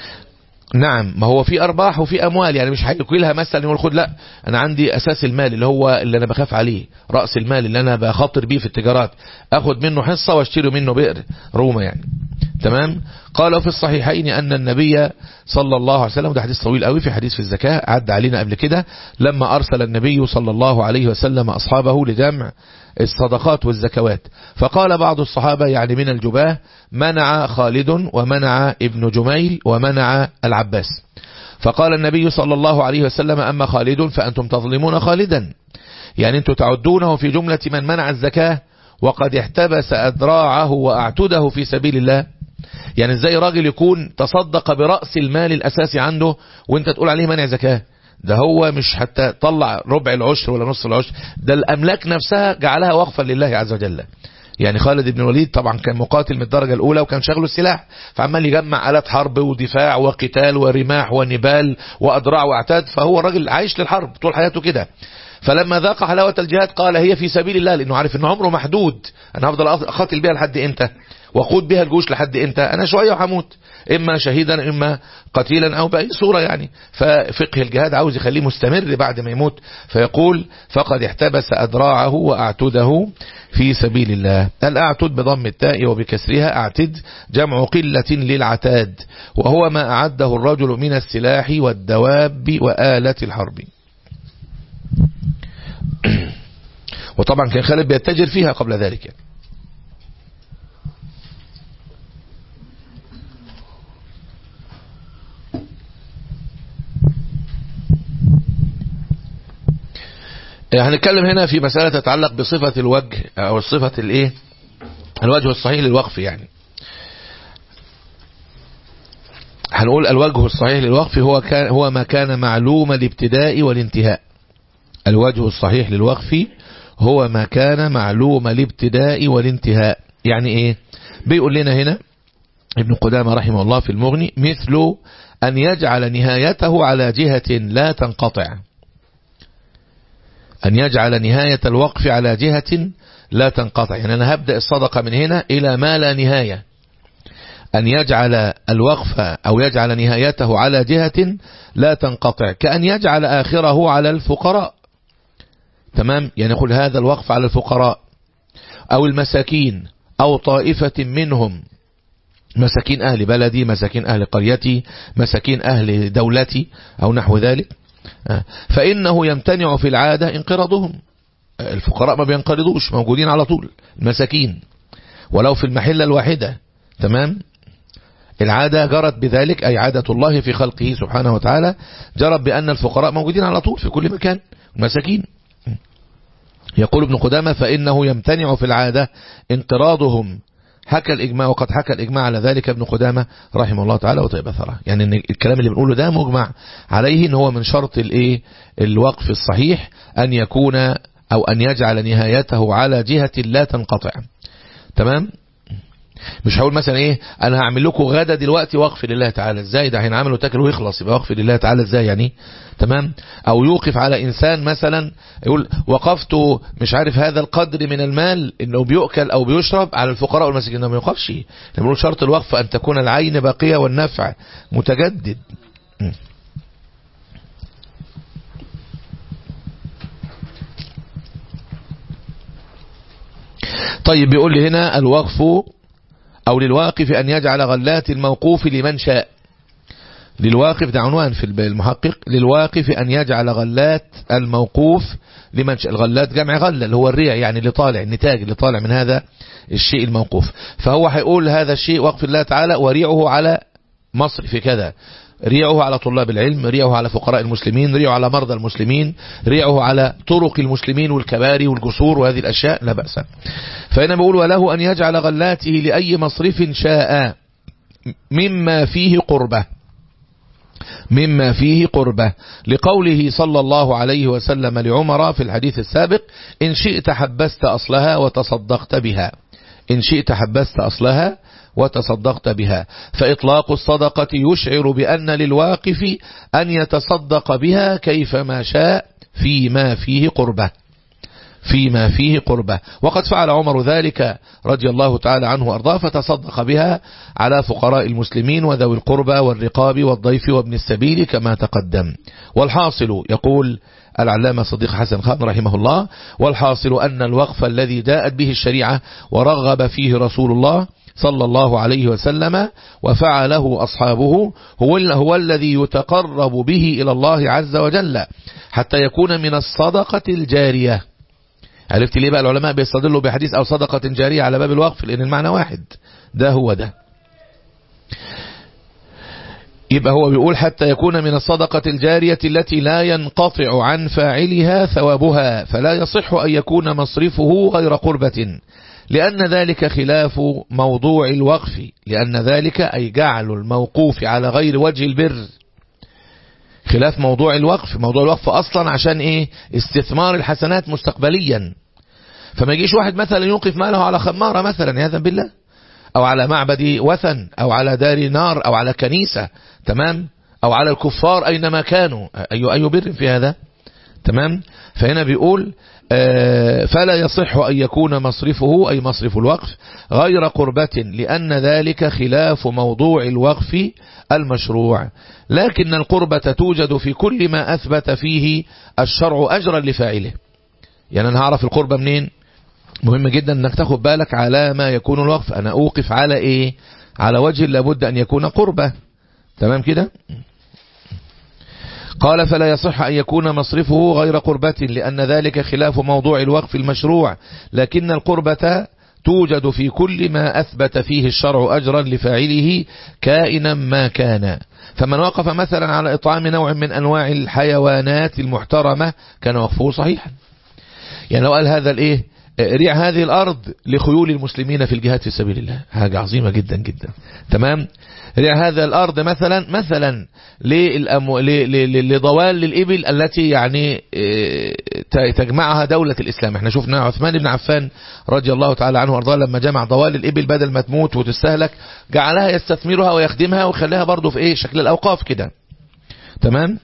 نعم ما هو في أرباح وفي أموال يعني مش هيكلها مثلا يقول خد لا أنا عندي أساس المال اللي هو اللي أنا بخاف عليه رأس المال اللي أنا بخاطر بيه في التجارات أخد منه حصة واشتري منه بئر روما يعني تمام قالوا في الصحيحين أن النبي صلى الله عليه وسلم ده حديث طويل قوي في حديث في الزكاة عد علينا قبل كده لما أرسل النبي صلى الله عليه وسلم أصحابه لجمع الصدقات والزكوات فقال بعض الصحابة يعني من الجباه منع خالد ومنع ابن جميل ومنع العباس فقال النبي صلى الله عليه وسلم أما خالد فأنتم تظلمون خالدا يعني أنتم تعدونه في جملة من منع الزكاة وقد احتبس أدراعه وأعتده في سبيل الله يعني ازاي راجل يكون تصدق برأس المال الأساسي عنده وانت تقول عليه منع زكاة ده هو مش حتى طلع ربع العشر ولا نصف العشر ده الأملاك نفسها جعلها وقفا لله عز وجل يعني خالد بن الوليد طبعا كان مقاتل من الدرجة الأولى وكان شغله السلاح فعمال يجمع آلات حرب ودفاع وقتال ورماح ونبال وأدراع واعتاد فهو الراجل عايش للحرب طول حياته كده فلما ذاق حلاوة الجهاد قال هي في سبيل الله لأنه عارف أن عمره محدود أنا هفضل أقاتل بها لحد إمتى وقود بها الجيوش لحد إمتى أنا شوية وحموت إما شهيدا إما قتيلا أو بأي صورة يعني ففقه الجهاد عاوز يخليه مستمر بعد ما يموت فيقول فقد احتبس أدراعه وأعتده في سبيل الله الأعتد بضم التاء وبكسرها أعتد جمع قلة للعتاد وهو ما أعده الرجل من السلاح والدواب وآلة الحرب وطبعا كان خالد بيتجر فيها قبل ذلك يعني. هنتكلم هنا في مسألة تتعلق بصفة الوجه أو صفة الايه الوجه الصحيح للوقف يعني هنقول الوجه الصحيح للوقف هو كان هو ما كان معلوم الابتداء والانتهاء الوجه الصحيح للوقف هو ما كان معلوم الابتداء والانتهاء يعني ايه بيقول لنا هنا ابن قدامة رحمه الله في المغني مثل أن يجعل نهايته على جهة لا تنقطع أن يجعل نهاية الوقف على جهة لا تنقطع يعني أنا هبدأ الصدقة من هنا إلى ما لا نهاية أن يجعل الوقف أو يجعل نهايته على جهة لا تنقطع كأن يجعل آخره على الفقراء تمام يعني يقول هذا الوقف على الفقراء أو المساكين أو طائفة منهم مساكين أهل بلدي مساكين أهل قريتي مساكين أهل دولتي أو نحو ذلك فإنه يمتنع في العادة انقراضهم الفقراء ما بينقرضوش موجودين على طول المساكين ولو في المحلة الواحدة تمام العادة جرت بذلك أي عادة الله في خلقه سبحانه وتعالى جرت بأن الفقراء موجودين على طول في كل مكان مساكين يقول ابن قدامة فإنه يمتنع في العادة انقراضهم حكى الإجماع وقد حكى الإجماع على ذلك ابن قدامة رحمه الله تعالى وطيب ثرى يعني إن الكلام اللي بنقوله ده مجمع عليه ان هو من شرط الايه الوقف الصحيح أن يكون أو أن يجعل نهايته على جهة لا تنقطع تمام مش هقول مثلا ايه انا هعمل لكم غدا دلوقتي وقف لله تعالى ازاي ده هينعمل وتاكل ويخلص يبقى وقف لله تعالى ازاي يعني تمام او يوقف على انسان مثلا يقول وقفت مش عارف هذا القدر من المال انه بيؤكل او بيشرب على الفقراء والمساكين ما يوقفش نقول شرط الوقف ان تكون العين باقيه والنفع متجدد طيب بيقول لي هنا الوقف أو للواقف أن يجعل غلات الموقوف لمن شاء للواقف ده عنوان في المحقق للواقف أن يجعل غلات الموقوف لمن شاء الغلات جمع غلة اللي هو الريع يعني اللي طالع النتاج اللي طالع من هذا الشيء الموقوف فهو هيقول هذا الشيء وقف الله تعالى وريعه على مصر في كذا ريعه على طلاب العلم ريعه على فقراء المسلمين ريعه على مرضى المسلمين ريعه على طرق المسلمين والكباري والجسور وهذه الأشياء لا بأس فهنا بقول وله أن يجعل غلاته لأي مصرف شاء مما فيه قربة مما فيه قربة لقوله صلى الله عليه وسلم لعمر في الحديث السابق إن شئت حبست أصلها وتصدقت بها إن شئت حبست أصلها وتصدقت بها فإطلاق الصدقة يشعر بأن للواقف أن يتصدق بها كيفما شاء فيما فيه قربة فيما فيه قربة وقد فعل عمر ذلك رضي الله تعالى عنه وأرضاه فتصدق بها على فقراء المسلمين وذوي القربى والرقاب والضيف وابن السبيل كما تقدم والحاصل يقول العلامة صديق حسن خان رحمه الله والحاصل أن الوقف الذي جاءت به الشريعة ورغب فيه رسول الله صلى الله عليه وسلم وفعله أصحابه هو, هو الذي يتقرب به إلى الله عز وجل حتى يكون من الصدقة الجارية عرفت ليه بقى العلماء بيستدلوا بحديث أو صدقة جارية على باب الوقف لأن المعنى واحد ده هو ده يبقى هو بيقول حتى يكون من الصدقة الجارية التي لا ينقطع عن فاعلها ثوابها فلا يصح أن يكون مصرفه غير قربة لأن ذلك خلاف موضوع الوقف لأن ذلك أي جعل الموقوف على غير وجه البر خلاف موضوع الوقف موضوع الوقف أصلا عشان إيه استثمار الحسنات مستقبليا فما يجيش واحد مثلا يوقف ماله على خمارة مثلا هذا بالله أو على معبد وثن أو على دار نار أو على كنيسة تمام أو على الكفار أينما كانوا أي أي بر في هذا تمام فهنا بيقول فلا يصح أن يكون مصرفه أي مصرف الوقف غير قربة لأن ذلك خلاف موضوع الوقف المشروع لكن القربة توجد في كل ما أثبت فيه الشرع أجرا لفاعله يعني أنا هعرف القربة منين مهم جدا أنك تاخد بالك على ما يكون الوقف أنا أوقف على إيه على وجه لابد أن يكون قربة تمام كده قال فلا يصح أن يكون مصرفه غير قربة لأن ذلك خلاف موضوع الوقف المشروع لكن القربة توجد في كل ما أثبت فيه الشرع أجرا لفاعله كائنا ما كان فمن وقف مثلا على إطعام نوع من أنواع الحيوانات المحترمة كان وقفه صحيحا يعني لو قال هذا الإيه ريع هذه الأرض لخيول المسلمين في الجهاد في سبيل الله حاجة عظيمة جدا جدا تمام ريع هذا الأرض مثلا مثلا للأمو... لضوال للإبل التي يعني تجمعها دولة الإسلام احنا شفنا عثمان بن عفان رضي الله تعالى عنه وارضاه لما جمع ضوال الإبل بدل ما تموت وتستهلك جعلها يستثمرها ويخدمها ويخليها برضه في ايه شكل الأوقاف كده تمام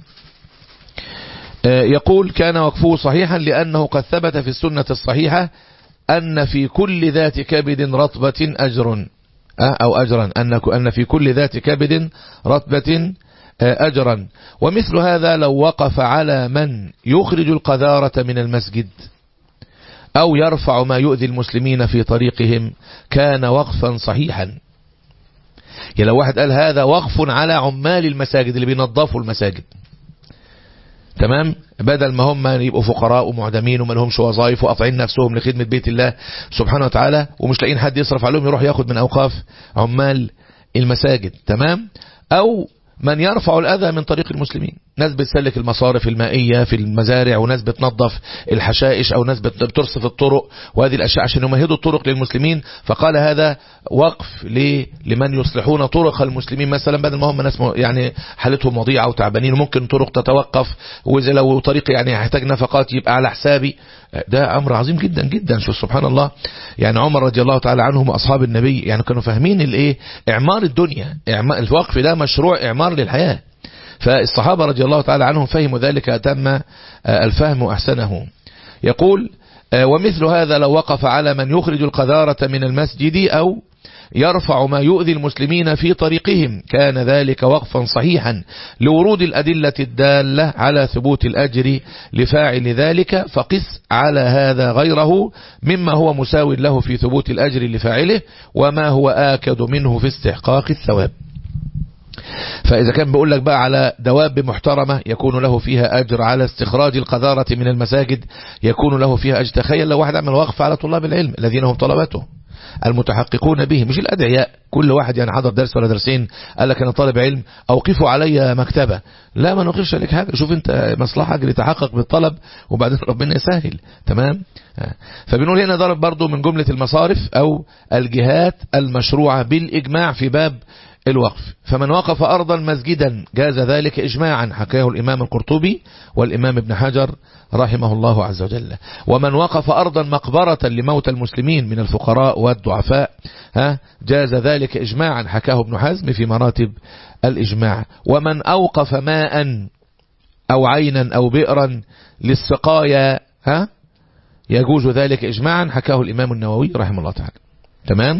يقول كان وقفه صحيحا لأنه قد ثبت في السنة الصحيحة أن في كل ذات كبد رطبة أجر أو أجرا أن في كل ذات كبد رطبة أجرا ومثل هذا لو وقف على من يخرج القذارة من المسجد أو يرفع ما يؤذي المسلمين في طريقهم كان وقفا صحيحا يعني لو واحد قال هذا وقف على عمال المساجد اللي بينظفوا المساجد تمام بدل ما هم يبقوا فقراء ومعدمين وما لهمش وظائف وقاطعين نفسهم لخدمة بيت الله سبحانه وتعالى ومش لاقيين حد يصرف عليهم يروح ياخد من أوقاف عمال المساجد تمام أو من يرفع الأذى من طريق المسلمين ناس بتسلك المصارف المائية في المزارع وناس بتنظف الحشائش أو ناس بترصف الطرق وهذه الأشياء عشان يمهدوا الطرق للمسلمين فقال هذا وقف لمن يصلحون طرق المسلمين مثلا بدل ما هم ناس يعني حالتهم وضيعة وتعبانين وممكن طرق تتوقف وإذا لو طريق يعني يحتاج نفقات يبقى على حسابي ده أمر عظيم جدا جدا شوف سبحان الله يعني عمر رضي الله تعالى عنهم أصحاب النبي يعني كانوا فاهمين الايه إعمار الدنيا إعمار الوقف ده مشروع إعمار للحياة فالصحابة رضي الله تعالى عنهم فهموا ذلك أتم الفهم وأحسنه يقول ومثل هذا لو وقف على من يخرج القذارة من المسجد أو يرفع ما يؤذي المسلمين في طريقهم كان ذلك وقفا صحيحا لورود الأدلة الدالة على ثبوت الأجر لفاعل ذلك فقس على هذا غيره مما هو مساو له في ثبوت الأجر لفاعله وما هو آكد منه في استحقاق الثواب فإذا كان بيقول لك بقى على دواب محترمة يكون له فيها أجر على استخراج القذارة من المساجد يكون له فيها أجر تخيل لو واحد عمل وقف على طلاب العلم الذين هم طلبته المتحققون به مش الأدعياء كل واحد يعني حضر درس ولا درسين قال لك أنا طالب علم أوقفوا علي مكتبة لا ما نوقفش عليك حاجة شوف أنت مصلحة أجري تحقق بالطلب وبعدين ربنا يسهل تمام فبنقول هنا ضرب برضو من جملة المصارف أو الجهات المشروعة بالإجماع في باب الوقف فمن وقف أرضا مسجدا جاز ذلك إجماعا حكاه الإمام القرطبي والإمام ابن حجر رحمه الله عز وجل ومن وقف أرضا مقبرة لموت المسلمين من الفقراء والضعفاء ها جاز ذلك إجماعا حكاه ابن حزم في مراتب الإجماع ومن أوقف ماء أو عينا أو بئرا للسقايا ها يجوز ذلك إجماعا حكاه الإمام النووي رحمه الله تعالى تمام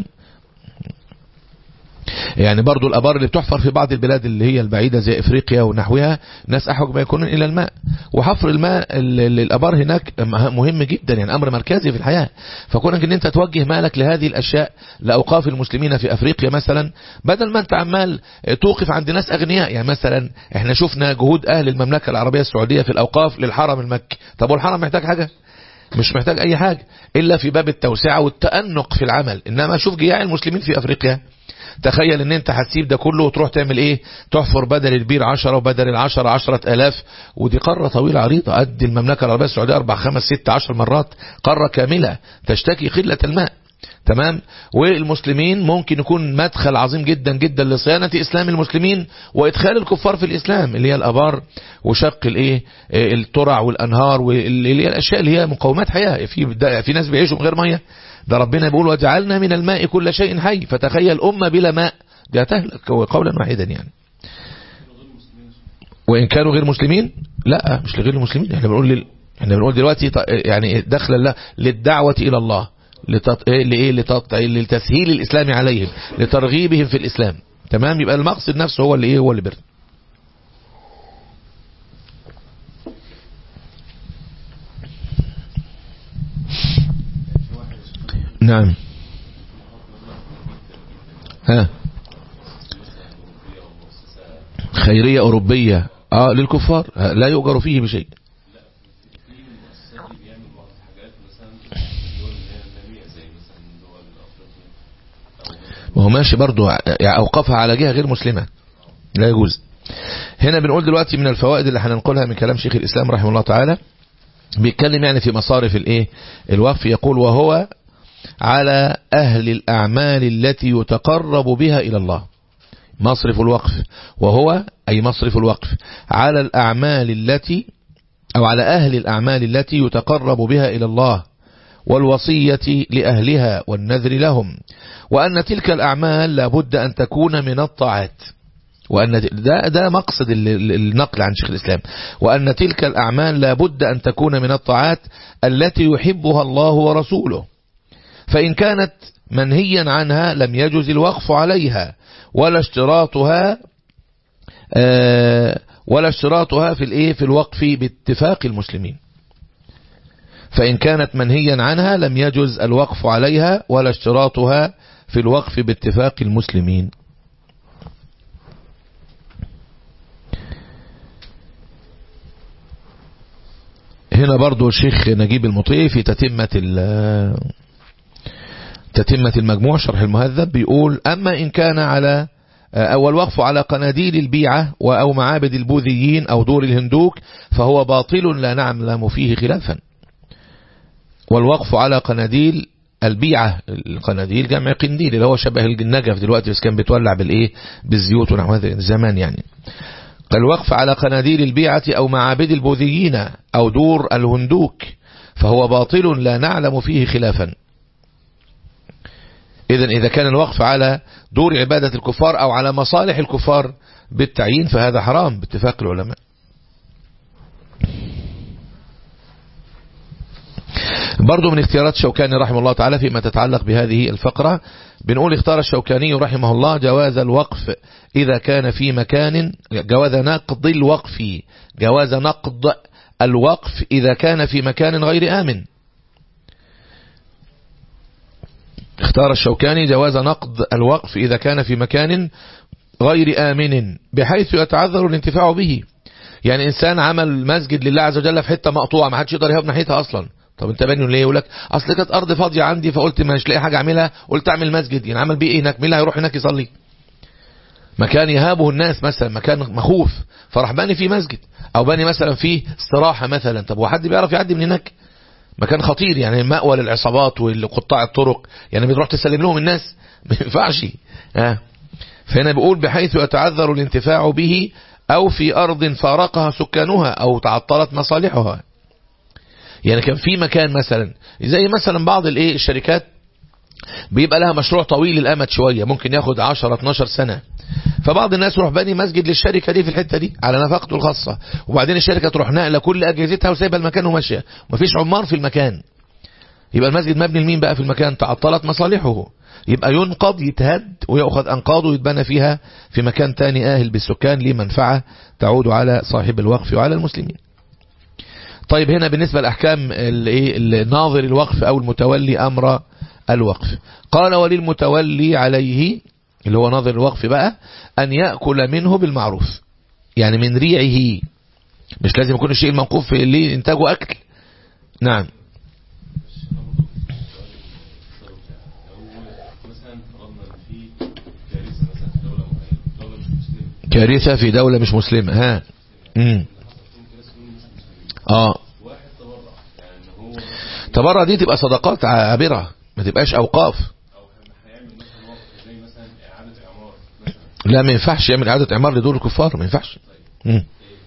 يعني برضو الأبار اللي بتحفر في بعض البلاد اللي هي البعيدة زي إفريقيا ونحوها ناس أحوج ما يكونون إلى الماء وحفر الماء الأبار هناك مهم جدا يعني أمر مركزي في الحياة فكونك أن أنت توجه مالك لهذه الأشياء لأوقاف المسلمين في أفريقيا مثلا بدل ما أنت عمال توقف عند ناس أغنياء يعني مثلا احنا شفنا جهود أهل المملكة العربية السعودية في الأوقاف للحرم المكي طب والحرم محتاج حاجة مش محتاج أي حاجة إلا في باب التوسعة والتأنق في العمل إنما شوف جياع المسلمين في أفريقيا تخيل ان انت هتسيب ده كله وتروح تعمل ايه تحفر بدل البير عشرة وبدل العشرة عشرة الاف ودي قارة طويلة عريضة قد المملكة العربية السعودية اربع خمس ست عشر مرات قارة كاملة تشتكي قلة الماء تمام والمسلمين ممكن يكون مدخل عظيم جدا جدا لصيانة اسلام المسلمين وادخال الكفار في الاسلام اللي هي الابار وشق الايه الترع والانهار واللي هي الاشياء اللي هي مقومات حياة في في ناس بيعيشوا من غير ميه ده ربنا بيقول وجعلنا من الماء كل شيء حي فتخيل أمة بلا ماء دي هتهلك قولا واحدا يعني وإن كانوا غير مسلمين لا مش لغير المسلمين احنا بنقول لل... احنا بنقول دلوقتي يعني دخل الله للدعوة إلى الله لتط... لإيه لتط... للتسهيل الإسلامي عليهم لترغيبهم في الإسلام تمام يبقى المقصد نفسه هو اللي إيه هو اللي بر نعم ها خيرية أوروبية آه للكفار لا يؤجر فيه بشيء ما هو ماشي برضو أوقفها على جهة غير مسلمة لا يجوز هنا بنقول دلوقتي من الفوائد اللي هننقلها من كلام شيخ الإسلام رحمه الله تعالى بيتكلم يعني في مصارف الايه الوقف يقول وهو على أهل الأعمال التي يتقرب بها إلى الله مصرف الوقف وهو أي مصرف الوقف على الأعمال التي أو على أهل الأعمال التي يتقرب بها إلى الله والوصية لأهلها والنذر لهم وأن تلك الأعمال لابد أن تكون من الطاعات وأن ده, ده مقصد النقل عن شيخ الإسلام وأن تلك الأعمال لابد أن تكون من الطاعات التي يحبها الله ورسوله فإن كانت منهيا عنها لم يجوز الوقف عليها ولا اشتراطها ولا اشتراطها في الايه في الوقف باتفاق المسلمين فإن كانت منهيا عنها لم يجوز الوقف عليها ولا اشتراطها في الوقف باتفاق المسلمين هنا برضو الشيخ نجيب المطيع في تتمة تتمة المجموع شرح المهذب بيقول أما إن كان على أو الوقف على قناديل البيعة أو معابد البوذيين أو دور الهندوك فهو باطل لا نعلم فيه خلافا والوقف على قناديل البيعة القناديل جمع قنديل اللي هو شبه النجف دلوقتي بس كان بتولع بالايه بالزيوت ونحو هذا زمان يعني الوقف على قناديل البيعة أو معابد البوذيين أو دور الهندوك فهو باطل لا نعلم فيه خلافا إذا إذا كان الوقف على دور عبادة الكفار أو على مصالح الكفار بالتعيين فهذا حرام باتفاق العلماء برضو من اختيارات الشوكاني رحمه الله تعالى فيما تتعلق بهذه الفقرة بنقول اختار الشوكاني رحمه الله جواز الوقف إذا كان في مكان جواز نقض الوقف جواز نقض الوقف إذا كان في مكان غير آمن اختار الشوكاني جواز نقض الوقف إذا كان في مكان غير آمن بحيث يتعذر الانتفاع به يعني إنسان عمل مسجد لله عز وجل في حتة مقطوعة ما حدش يقدر يهب ناحيتها أصلا طب انت باني ليه يقول لك اصل كانت ارض فاضيه عندي فقلت مش لاقي حاجه اعملها قلت اعمل مسجد يعني عمل بيه ايه هناك مين اللي هيروح هناك يصلي مكان يهابه الناس مثلا مكان مخوف فراح باني فيه مسجد او باني مثلا فيه استراحه مثلا طب هو حد بيعرف يعدي من هناك مكان خطير يعني مأوى للعصابات والقطاع الطرق يعني بتروح تسلم لهم الناس ما ينفعش ها فهنا بيقول بحيث يتعذر الانتفاع به او في ارض فارقها سكانها او تعطلت مصالحها يعني كان في مكان مثلا زي مثلا بعض الايه الشركات بيبقى لها مشروع طويل الامد شويه ممكن ياخد 10 12 سنه فبعض الناس يروح باني مسجد للشركه دي في الحته دي على نفقته الخاصه وبعدين الشركه تروح ناقله كل اجهزتها وسايبه المكان وماشيه ومفيش عمار في المكان يبقى المسجد مبني لمين بقى في المكان تعطلت مصالحه يبقى ينقض يتهد ويأخذ أنقاضه ويتبنى فيها في مكان تاني آهل بالسكان لمنفعة تعود على صاحب الوقف وعلى المسلمين طيب هنا بالنسبة لأحكام الناظر الوقف أو المتولي أمر الوقف قال وللمتولي عليه اللي هو ناظر الوقف بقى أن يأكل منه بالمعروف يعني من ريعه مش لازم يكون الشيء الموقوف اللي إنتاجه أكل نعم كارثة في دولة مش مسلمة ها امم اه تبرع دي تبقى صدقات عابرة ما تبقاش اوقاف لا ما ينفعش يعمل اعادة اعمار لدول الكفار ما ينفعش مم.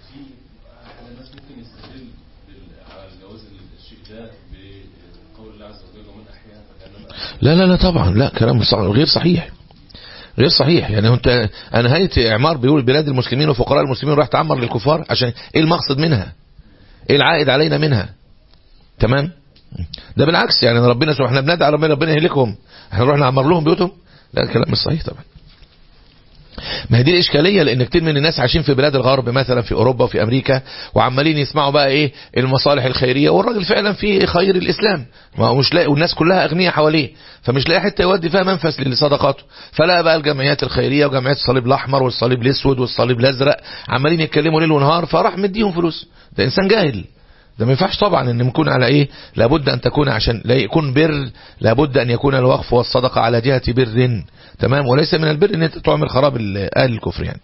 لا لا لا طبعا لا كلام غير صحيح غير صحيح يعني انت نهاية اعمار بيقول بلاد المسلمين وفقراء المسلمين راح تعمر للكفار عشان ايه المقصد منها ايه العائد علينا منها تمام ده بالعكس يعني ربنا سبحانه احنا بندعي ربنا ربنا يهلكهم احنا نروح نعمر لهم بيوتهم لا الكلام مش صحيح طبعا ما هي دي الاشكاليه لان كتير من الناس عايشين في بلاد الغرب مثلا في اوروبا وفي امريكا وعمالين يسمعوا بقى ايه المصالح الخيريه والراجل فعلا في خير الاسلام ما هو مش لاقي والناس كلها اغنياء حواليه فمش لاقي حته يودي فيها منفس لصدقاته فلا بقى الجمعيات الخيريه وجمعيات الصليب الاحمر والصليب الاسود والصليب الازرق عمالين يتكلموا ليل ونهار فراح مديهم فلوس ده انسان جاهل ده ما ينفعش طبعا ان يكون على ايه لابد ان تكون عشان لا يكون بر لابد ان يكون الوقف والصدقه على جهه بر تمام وليس من البر ان انت تعمل خراب اهل الكفر يعني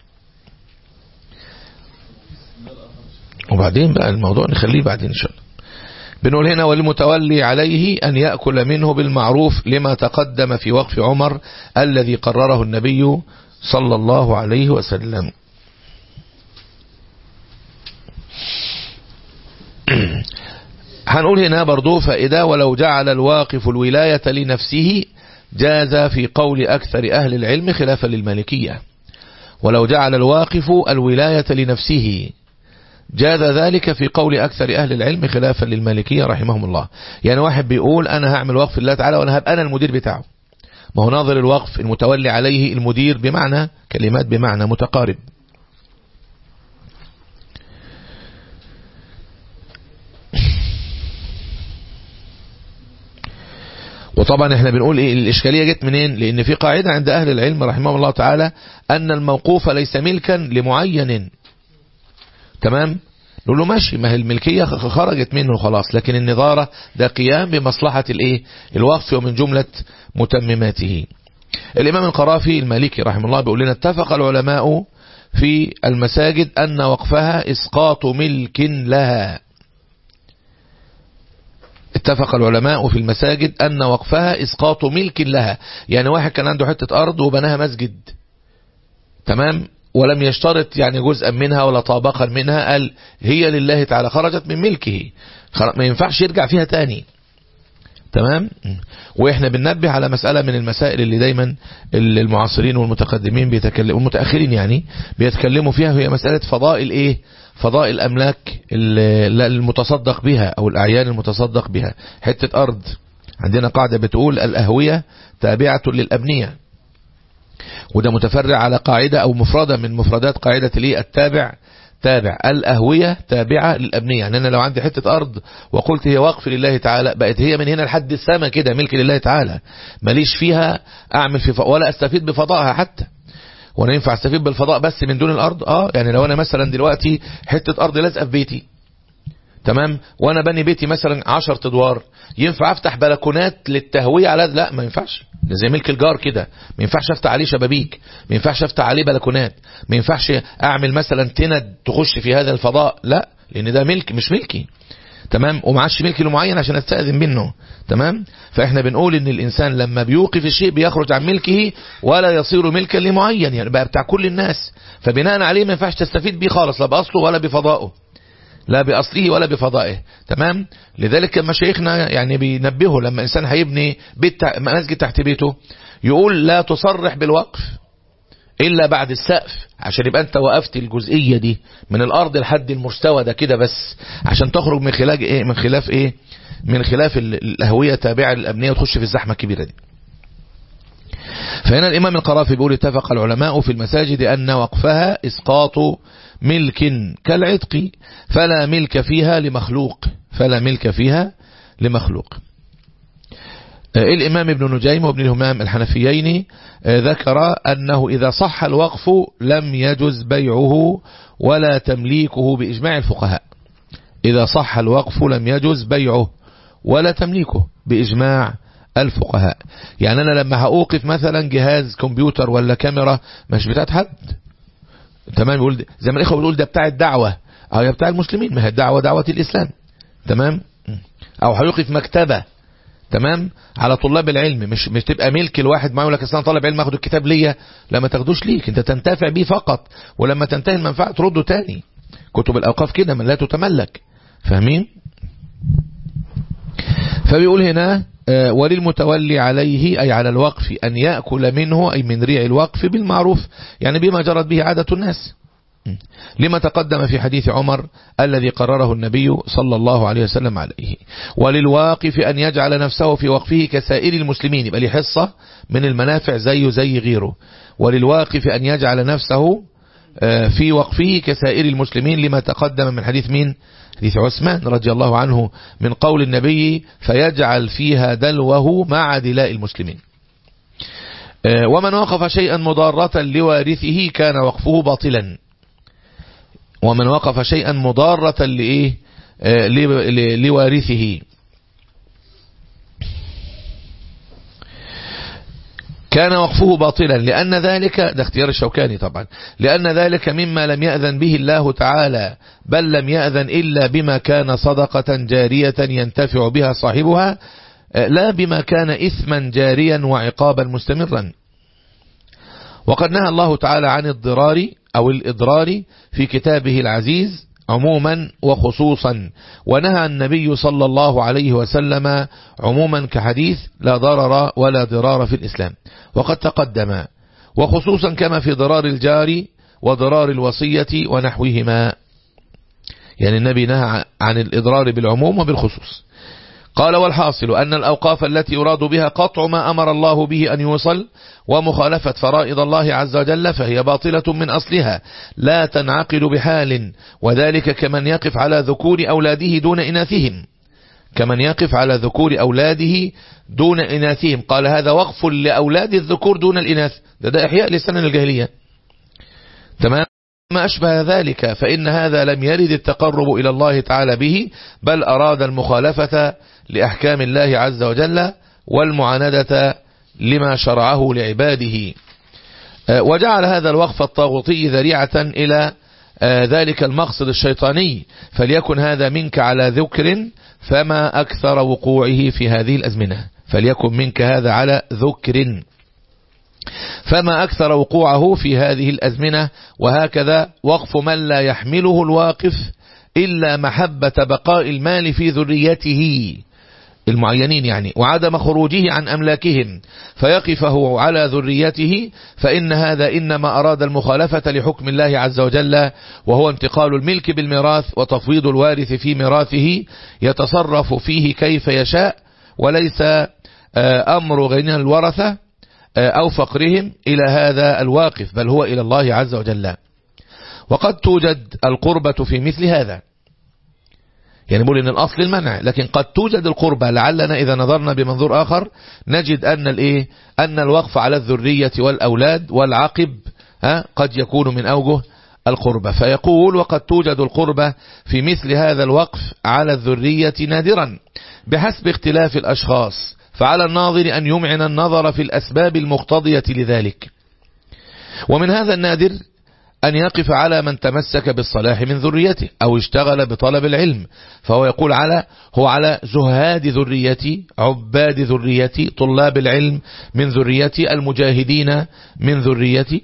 وبعدين بقى الموضوع نخليه بعدين ان شاء الله بنقول هنا والمتولي عليه أن يأكل منه بالمعروف لما تقدم في وقف عمر الذي قرره النبي صلى الله عليه وسلم هنقول هنا برضو فإذا ولو جعل الواقف الولاية لنفسه جاز في قول أكثر أهل العلم خلافا للمالكية ولو جعل الواقف الولاية لنفسه جاز ذلك في قول أكثر أهل العلم خلافا للمالكية رحمهم الله يعني واحد بيقول أنا هعمل وقف لله تعالى وأنا هبقى أنا المدير بتاعه ما هو ناظر الوقف المتولي عليه المدير بمعنى كلمات بمعنى متقارب وطبعا احنا بنقول ايه الاشكاليه جت منين لان في قاعده عند اهل العلم رحمهم الله تعالى ان الموقوف ليس ملكا لمعين تمام نقول له ماشي ما هي الملكيه خرجت منه خلاص لكن النظاره ده قيام بمصلحه الايه الوقف ومن جمله متمماته الإمام القرافي المالكي رحمه الله بيقول لنا اتفق العلماء في المساجد أن وقفها إسقاط ملك لها اتفق العلماء في المساجد أن وقفها إسقاط ملك لها يعني واحد كان عنده حتة أرض وبناها مسجد تمام ولم يشترط يعني جزءا منها ولا طابقا منها قال هي لله تعالى خرجت من ملكه ما ينفعش يرجع فيها تاني تمام واحنا بننبه على مسألة من المسائل اللي دايما المعاصرين والمتقدمين بيتكلموا والمتأخرين يعني بيتكلموا فيها هي مسألة فضائل ايه فضائل الاملاك المتصدق بها او الاعيان المتصدق بها حتة ارض عندنا قاعدة بتقول الاهوية تابعة للابنية وده متفرع على قاعدة او مفردة من مفردات قاعدة الايه التابع تابع الأهوية تابعة للأبنية يعني أنا لو عندي حتة أرض وقلت هي وقف لله تعالى بقت هي من هنا لحد السماء كده ملك لله تعالى ماليش فيها أعمل في ولا أستفيد بفضائها حتى وانا ينفع استفيد بالفضاء بس من دون الأرض آه يعني لو أنا مثلا دلوقتي حتة أرض لازقة في بيتي تمام وانا بني بيتي مثلا 10 ادوار ينفع افتح بلكونات للتهوية على لا ما ينفعش ده زي ملك الجار كده ما ينفعش افتح عليه شبابيك ما ينفعش افتح عليه بلكونات ما ينفعش اعمل مثلا تند تخش في هذا الفضاء لا لان ده ملك مش ملكي تمام ومعاش ملك معين عشان استأذن منه تمام فاحنا بنقول ان الانسان لما بيوقف الشيء بيخرج عن ملكه ولا يصير ملكا لمعين يعني بقى بتاع كل الناس فبناء عليه ما ينفعش تستفيد بيه خالص لا باصله ولا بفضائه لا بأصله ولا بفضائه تمام لذلك مشايخنا يعني بينبهوا لما إنسان هيبني بيت مسجد تحت بيته يقول لا تصرح بالوقف إلا بعد السقف عشان يبقى أنت وقفت الجزئية دي من الأرض لحد المستوى ده كده بس عشان تخرج من خلاف إيه من خلاف إيه من خلاف الأهوية تابعة للأبنية وتخش في الزحمة الكبيرة دي فهنا الإمام القرافي بيقول اتفق العلماء في المساجد أن وقفها إسقاط ملك كالعتق فلا ملك فيها لمخلوق فلا ملك فيها لمخلوق الإمام ابن نجيم وابن الهمام الحنفيين ذكر أنه إذا صح الوقف لم يجز بيعه ولا تمليكه بإجماع الفقهاء إذا صح الوقف لم يجز بيعه ولا تمليكه بإجماع الفقهاء يعني أنا لما هأوقف مثلا جهاز كمبيوتر ولا كاميرا مش بتاعت حد تمام يقول زي ما الإخوة بيقول ده بتاع الدعوة أو هي بتاع المسلمين ما هي الدعوة دعوة الإسلام تمام أو هيوقف مكتبة تمام على طلاب العلم مش مش تبقى ملك الواحد ما يقول لك اصل طالب علم اخد الكتاب ليا لا ما تاخدوش ليك انت تنتفع بيه فقط ولما تنتهي المنفعه ترده تاني كتب الاوقاف كده من لا تتملك فاهمين فبيقول هنا وللمتولي عليه أي على الوقف أن يأكل منه أي من ريع الوقف بالمعروف يعني بما جرت به عادة الناس لما تقدم في حديث عمر الذي قرره النبي صلى الله عليه وسلم عليه وللواقف أن يجعل نفسه في وقفه كسائر المسلمين يبقى ليه حصة من المنافع زيه زي غيره وللواقف أن يجعل نفسه في وقفه كسائر المسلمين لما تقدم من حديث مين حديث عثمان رضي الله عنه من قول النبي فيجعل فيها دلوه مع دلاء المسلمين ومن وقف شيئا مضارة لوارثه كان وقفه باطلا ومن وقف شيئا مضارة لإيه لوارثه كان وقفه باطلا لأن ذلك ده اختيار الشوكاني طبعا لأن ذلك مما لم يأذن به الله تعالى بل لم يأذن إلا بما كان صدقة جارية ينتفع بها صاحبها لا بما كان إثما جاريا وعقابا مستمرا وقد نهى الله تعالى عن الضرار أو الإضرار في كتابه العزيز عموما وخصوصا ونهى النبي صلى الله عليه وسلم عموما كحديث لا ضرر ولا ضرار في الإسلام وقد تقدم وخصوصا كما في ضرار الجار وضرار الوصية ونحوهما يعني النبي نهى عن الإضرار بالعموم وبالخصوص قال والحاصل أن الأوقاف التي يراد بها قطع ما أمر الله به أن يوصل ومخالفة فرائض الله عز وجل فهي باطلة من أصلها لا تنعقل بحال وذلك كمن يقف على ذكور أولاده دون إناثهم كمن يقف على ذكور أولاده دون إناثهم قال هذا وقف لأولاد الذكور دون الإناث ده, ده إحياء لسنة الجاهلية تمام ما أشبه ذلك فإن هذا لم يرد التقرب إلى الله تعالى به بل أراد المخالفة لأحكام الله عز وجل والمعاندة لما شرعه لعباده وجعل هذا الوقف الطاغوتي ذريعة إلى ذلك المقصد الشيطاني فليكن هذا منك على ذكر فما أكثر وقوعه في هذه الأزمنة فليكن منك هذا على ذكر فما أكثر وقوعه في هذه الأزمنة وهكذا وقف من لا يحمله الواقف إلا محبة بقاء المال في ذريته المعينين يعني وعدم خروجه عن أملاكهم فيقفه على ذريته فإن هذا إنما أراد المخالفة لحكم الله عز وجل وهو انتقال الملك بالميراث وتفويض الوارث في ميراثه يتصرف فيه كيف يشاء وليس أمر غنى الورثة أو فقرهم إلى هذا الواقف بل هو إلى الله عز وجل وقد توجد القربة في مثل هذا يعني بقول ان الاصل المنع لكن قد توجد القربة لعلنا اذا نظرنا بمنظور اخر نجد ان الايه ان الوقف على الذرية والاولاد والعقب ها قد يكون من اوجه القربة فيقول وقد توجد القربة في مثل هذا الوقف على الذرية نادرا بحسب اختلاف الاشخاص فعلى الناظر ان يمعن النظر في الاسباب المقتضية لذلك ومن هذا النادر أن يقف على من تمسك بالصلاح من ذريته أو اشتغل بطلب العلم فهو يقول على هو على زهاد ذريتي عباد ذريتي طلاب العلم من ذريتي المجاهدين من ذريتي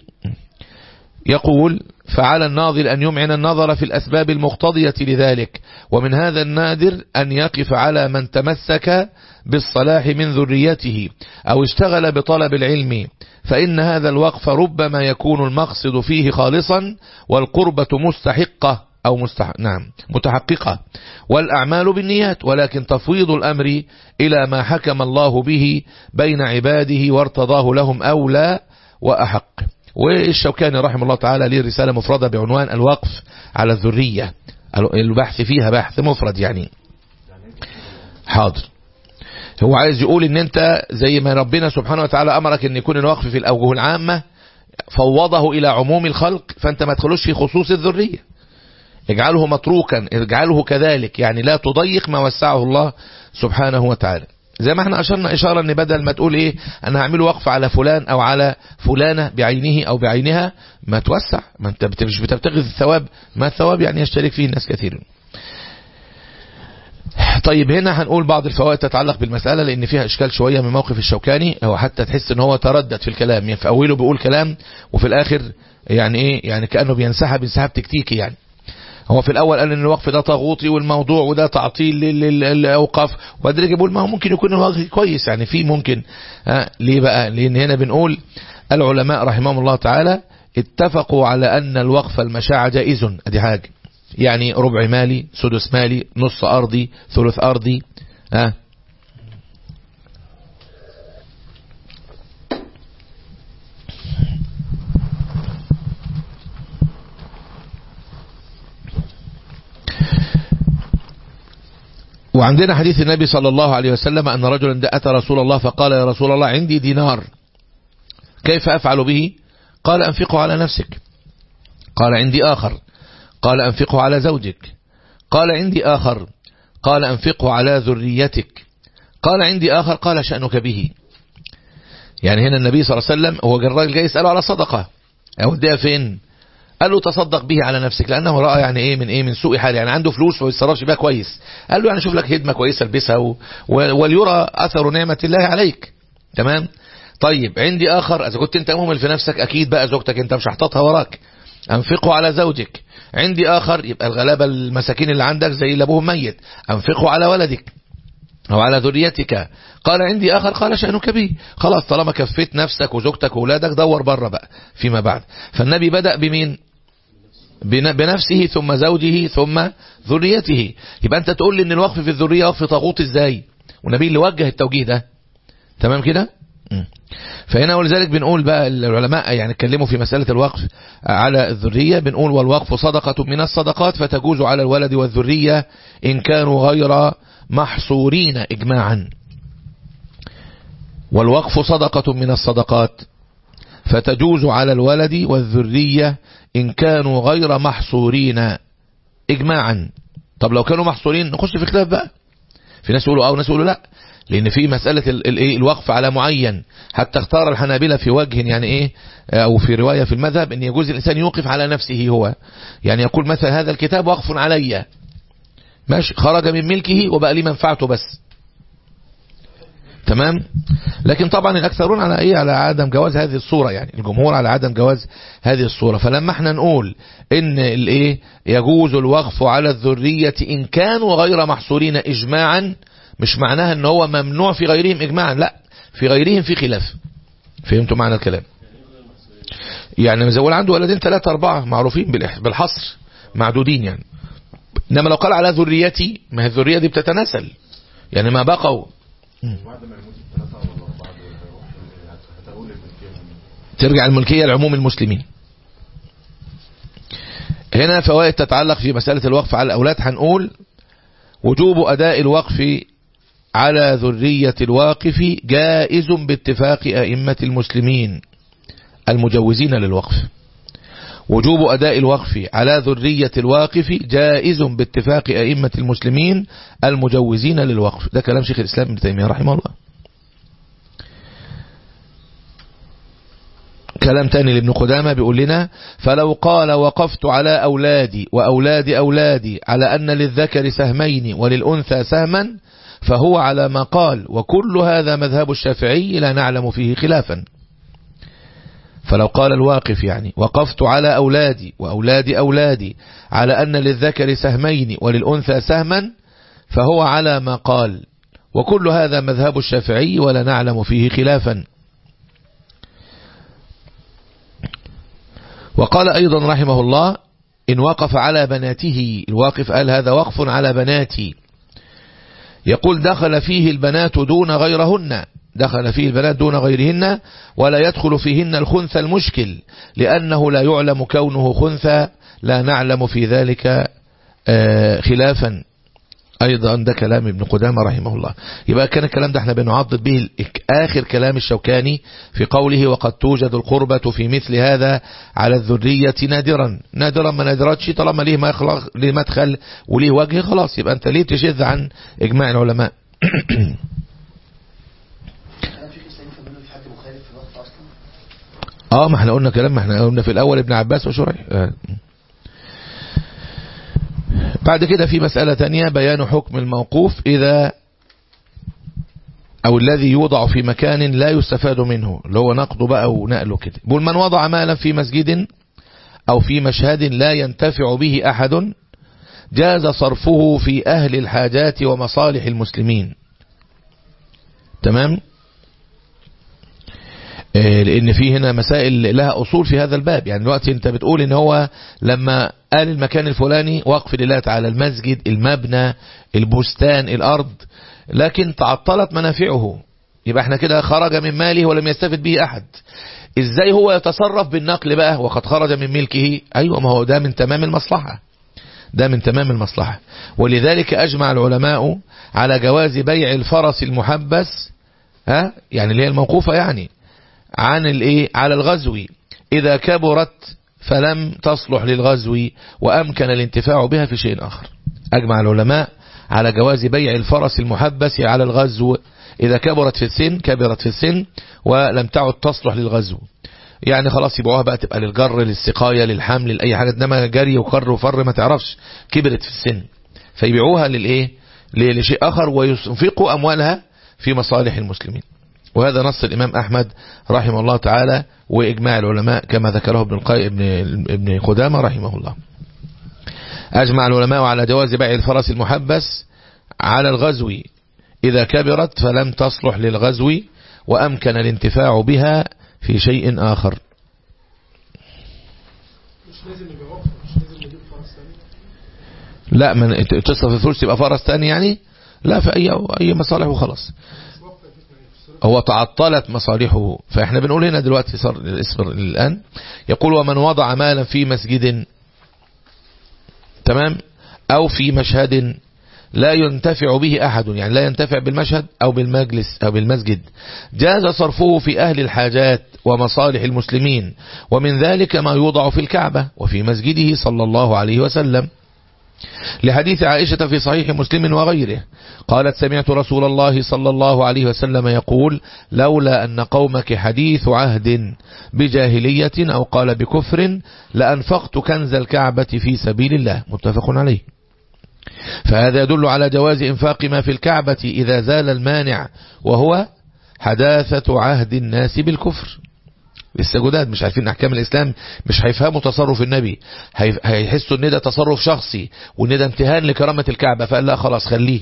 يقول فعلى الناظر أن يمعن النظر في الأسباب المقتضية لذلك ومن هذا النادر أن يقف على من تمسك بالصلاح من ذريته أو اشتغل بطلب العلم فإن هذا الوقف ربما يكون المقصد فيه خالصا والقربة مستحقة أو مستحق نعم متحققة والأعمال بالنيات ولكن تفويض الأمر إلى ما حكم الله به بين عباده وارتضاه لهم أولى وأحق والشوكاني رحمه الله تعالى ليه رسالة مفردة بعنوان الوقف على الذرية البحث فيها بحث مفرد يعني حاضر هو عايز يقول ان انت زي ما ربنا سبحانه وتعالى امرك ان يكون الوقف في الاوجه العامة فوضه الى عموم الخلق فانت ما تدخلوش في خصوص الذرية اجعله متروكا اجعله كذلك يعني لا تضيق ما وسعه الله سبحانه وتعالى زي ما احنا اشرنا اشارة ان بدل ما تقول ايه انا هعمل وقف على فلان او على فلانة بعينه او بعينها ما توسع ما انت مش بتبتغي الثواب ما الثواب يعني يشترك فيه الناس كثير طيب هنا هنقول بعض الفوائد تتعلق بالمسألة لان فيها اشكال شوية من موقف الشوكاني او حتى تحس ان هو تردد في الكلام يعني في اوله بيقول كلام وفي الاخر يعني ايه يعني كأنه بينسحب انسحاب تكتيكي يعني هو في الاول قال ان الوقف ده طاغوتي والموضوع وده تعطيل للاوقاف وبعدين بيقول ما هو ممكن يكون الوقف كويس يعني في ممكن ها ليه بقى لان هنا بنقول العلماء رحمهم الله تعالى اتفقوا على ان الوقف المشاع جائز ادي حاجه يعني ربع مالي سدس مالي نص ارضي ثلث ارضي ها وعندنا حديث النبي صلى الله عليه وسلم أن رجلا أتى رسول الله فقال يا رسول الله عندي دينار كيف أفعل به قال أنفقه على نفسك قال عندي آخر قال أنفقه على زوجك قال عندي آخر قال أنفقه على ذريتك قال عندي آخر قال شأنك به يعني هنا النبي صلى الله عليه وسلم هو الراجل جاي يسأله على صدقة أوديها فين قال له تصدق به على نفسك لأنه رأى يعني إيه من إيه من سوء حال يعني عنده فلوس وما بيتصرفش بها كويس قال له يعني شوف لك هدمة كويسة البسها و... وليرى أثر نعمة الله عليك تمام طيب عندي آخر إذا كنت أنت مهمل في نفسك أكيد بقى زوجتك أنت مش هحططها وراك أنفقه على زوجك عندي آخر يبقى الغلابة المساكين اللي عندك زي اللي أبوهم ميت أنفقه على ولدك أو على ذريتك قال عندي آخر قال شأنك بي خلاص طالما كفيت نفسك وزوجتك وولادك دور بره بقى فيما بعد فالنبي بدأ بمين بنفسه ثم زوجه ثم ذريته يبقى أنت تقول لي أن الوقف في الذرية وقف طاغوت إزاي والنبي اللي وجه التوجيه ده تمام كده فهنا ولذلك بنقول بقى العلماء يعني اتكلموا في مسألة الوقف على الذرية بنقول والوقف صدقة من الصدقات فتجوز على الولد والذرية إن كانوا غير محصورين إجماعا والوقف صدقة من الصدقات فتجوز على الولد والذرية إن كانوا غير محصورين إجماعا طب لو كانوا محصورين نخش في خلاف بقى في ناس يقولوا اه وناس يقولوا لا لان في مسألة الايه الوقف على معين حتى اختار الحنابلة في وجه يعني ايه او في رواية في المذهب ان يجوز الانسان يوقف على نفسه هو يعني يقول مثلا هذا الكتاب وقف علي ماشي خرج من ملكه وبقى لي منفعته بس تمام لكن طبعا الاكثرون على ايه على عدم جواز هذه الصورة يعني الجمهور على عدم جواز هذه الصورة فلما احنا نقول ان الايه يجوز الوقف على الذرية ان كانوا غير محصورين اجماعا مش معناها ان هو ممنوع في غيرهم اجماعا لا في غيرهم في خلاف فهمتوا معنى الكلام يعني زي عنده ولدين ثلاثة أربعة معروفين بالحصر معدودين يعني إنما لو قال على ذريتي ما هي الذرية دي بتتناسل يعني ما بقوا ترجع الملكية لعموم المسلمين هنا فوائد تتعلق في مسألة الوقف على الأولاد هنقول وجوب أداء الوقف على ذرية الواقف جائز باتفاق أئمة المسلمين المجوزين للوقف وجوب أداء الوقف على ذرية الواقف جائز باتفاق أئمة المسلمين المجوزين للوقف ده كلام شيخ الإسلام ابن تيمية رحمه الله كلام تاني لابن قدامة بيقول لنا فلو قال وقفت على أولادي وأولاد أولادي على أن للذكر سهمين وللأنثى سهما فهو على ما قال وكل هذا مذهب الشافعي لا نعلم فيه خلافا فلو قال الواقف يعني وقفت على أولادي وأولاد أولادي على أن للذكر سهمين وللأنثى سهما فهو على ما قال وكل هذا مذهب الشافعي ولا نعلم فيه خلافا وقال أيضا رحمه الله إن وقف على بناته الواقف قال هذا وقف على بناتي يقول دخل فيه البنات دون غيرهن دخل فيه البنات دون غيرهن ولا يدخل فيهن الخنث المشكل لأنه لا يعلم كونه خنثى لا نعلم في ذلك خلافا أيضا ده كلام ابن قدامة رحمه الله يبقى كان الكلام ده احنا بنعضد به آخر كلام الشوكاني في قوله وقد توجد القربة في مثل هذا على الذرية نادرا نادرا ما نادراتش طالما ليه ما يخلق ليه مدخل وليه وجه خلاص يبقى انت ليه تشذ عن إجماع العلماء اه ما احنا قلنا كلام ما احنا قلنا في الأول ابن عباس وشريح آه. بعد كده في مسألة تانية بيان حكم الموقوف إذا أو الذي يوضع في مكان لا يستفاد منه اللي هو نقضه بقى ونقله كده بقول من وضع مالا في مسجد أو في مشهد لا ينتفع به أحد جاز صرفه في أهل الحاجات ومصالح المسلمين تمام لان في هنا مسائل لها اصول في هذا الباب يعني دلوقتي انت بتقول ان هو لما قال المكان الفلاني وقف لله تعالى المسجد المبنى البستان الارض لكن تعطلت منافعه يبقى احنا كده خرج من ماله ولم يستفد به احد ازاي هو يتصرف بالنقل بقى وقد خرج من ملكه ايوه ما هو ده من تمام المصلحة ده من تمام المصلحة ولذلك اجمع العلماء على جواز بيع الفرس المحبس ها يعني اللي هي الموقوفة يعني عن الايه على الغزو اذا كبرت فلم تصلح للغزو وامكن الانتفاع بها في شيء اخر اجمع العلماء على جواز بيع الفرس المحبس على الغزو اذا كبرت في السن كبرت في السن ولم تعد تصلح للغزو يعني خلاص يبيعوها بقى تبقى للجر للسقاية للحمل لأي حاجة انما جري وكر وفر ما تعرفش كبرت في السن فيبيعوها للايه لشيء اخر وينفقوا اموالها في مصالح المسلمين وهذا نص الإمام أحمد رحمه الله تعالى وإجماع العلماء كما ذكره ابن القيم ابن, ابن قدامة رحمه الله أجمع العلماء على جواز بيع الفرس المحبس على الغزو إذا كبرت فلم تصلح للغزو وأمكن الانتفاع بها في شيء آخر مش لازم يبقى وقف مش لازم نجيب فرس ثاني لا من تصف الفلوس تبقى فرس تاني يعني لا في أي, أي مصالح وخلاص هو تعطلت مصالحه فاحنا بنقول هنا دلوقتي صار الاسم الآن يقول ومن وضع مالا في مسجد تمام أو في مشهد لا ينتفع به أحد يعني لا ينتفع بالمشهد أو بالمجلس أو بالمسجد جاز صرفه في أهل الحاجات ومصالح المسلمين ومن ذلك ما يوضع في الكعبة وفي مسجده صلى الله عليه وسلم لحديث عائشة في صحيح مسلم وغيره قالت سمعت رسول الله صلى الله عليه وسلم يقول لولا أن قومك حديث عهد بجاهلية أو قال بكفر لأنفقت كنز الكعبة في سبيل الله متفق عليه فهذا يدل على جواز إنفاق ما في الكعبة إذا زال المانع وهو حداثة عهد الناس بالكفر لسه جداد مش عارفين احكام الاسلام مش هيفهموا تصرف النبي هيحسوا ان ده تصرف شخصي وان ده امتهان لكرامة الكعبة فقال لا خلاص خليه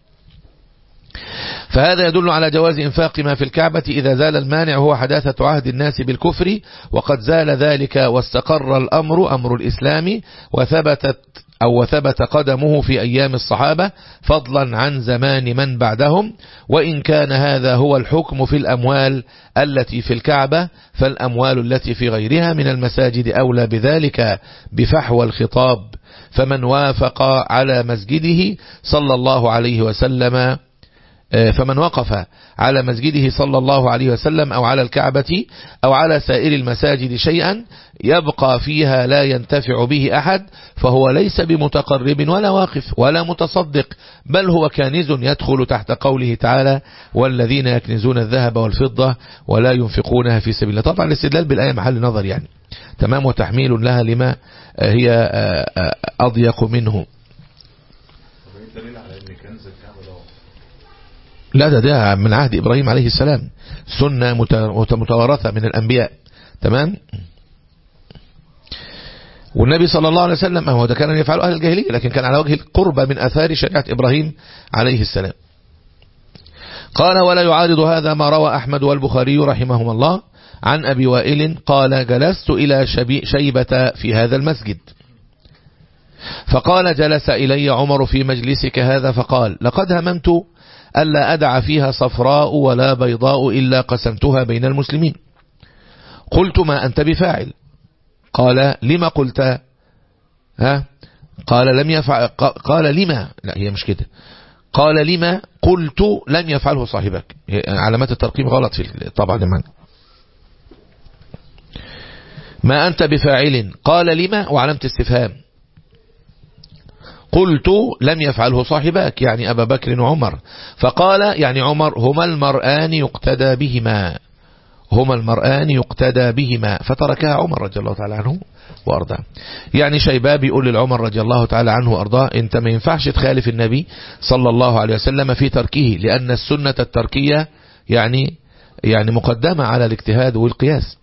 فهذا يدل على جواز إنفاق ما في الكعبة إذا زال المانع هو حداثة عهد الناس بالكفر وقد زال ذلك واستقر الأمر أمر الإسلام وثبتت أو وثبت قدمه في أيام الصحابة فضلا عن زمان من بعدهم وإن كان هذا هو الحكم في الأموال التي في الكعبة فالأموال التي في غيرها من المساجد أولى بذلك بفحوى الخطاب فمن وافق على مسجده صلى الله عليه وسلم فمن وقف على مسجده صلى الله عليه وسلم أو على الكعبة أو على سائر المساجد شيئا يبقى فيها لا ينتفع به أحد فهو ليس بمتقرب ولا واقف ولا متصدق بل هو كانز يدخل تحت قوله تعالى والذين يكنزون الذهب والفضة ولا ينفقونها في سبيل الله طبعا الاستدلال بالآية محل نظر يعني تمام وتحميل لها لما هي أضيق منه لا ده ده من عهد إبراهيم عليه السلام سنة متوارثة من الأنبياء تمام والنبي صلى الله عليه وسلم هو ده كان يفعله أهل الجاهلية لكن كان على وجه القرب من أثار شريعة إبراهيم عليه السلام قال ولا يعارض هذا ما روى أحمد والبخاري رحمهما الله عن أبي وائل قال جلست إلى شيبة في هذا المسجد فقال جلس إلي عمر في مجلسك هذا فقال لقد هممت ألا أدع فيها صفراء ولا بيضاء إلا قسمتها بين المسلمين قلت ما أنت بفاعل قال لما قلت ها قال لم يفعل قال لما لا هي مش كده قال لما قلت لم يفعله صاحبك علامات الترقيم غلط في طبعا المعنى ما أنت بفاعل قال لما وعلامة استفهام قلت لم يفعله صاحبك يعني أبا بكر وعمر فقال يعني عمر هما المرآن يقتدى بهما هما المرآن يقتدى بهما فتركها عمر رضي الله تعالى عنه وأرضاه يعني شيباب يقول للعمر رضي الله تعالى عنه وأرضاه انت ما ينفعش تخالف النبي صلى الله عليه وسلم في تركه لأن السنة التركية يعني يعني مقدمة على الاجتهاد والقياس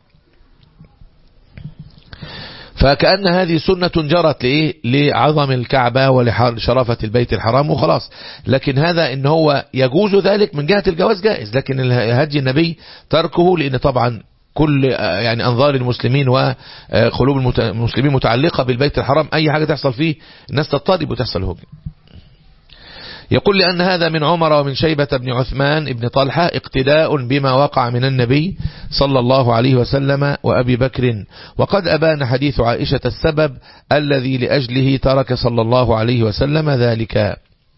فكأن هذه سنة جرت لإيه لعظم الكعبة ولشرافة البيت الحرام وخلاص لكن هذا ان هو يجوز ذلك من جهة الجواز جائز لكن هدي النبي تركه لأن طبعا كل يعني أنظار المسلمين وقلوب المسلمين متعلقة بالبيت الحرام أي حاجة تحصل فيه الناس تضطرب وتحصل هجم يقول لأن هذا من عمر ومن شيبة بن عثمان بن طلحة اقتداء بما وقع من النبي صلى الله عليه وسلم وأبي بكر وقد أبان حديث عائشة السبب الذي لأجله ترك صلى الله عليه وسلم ذلك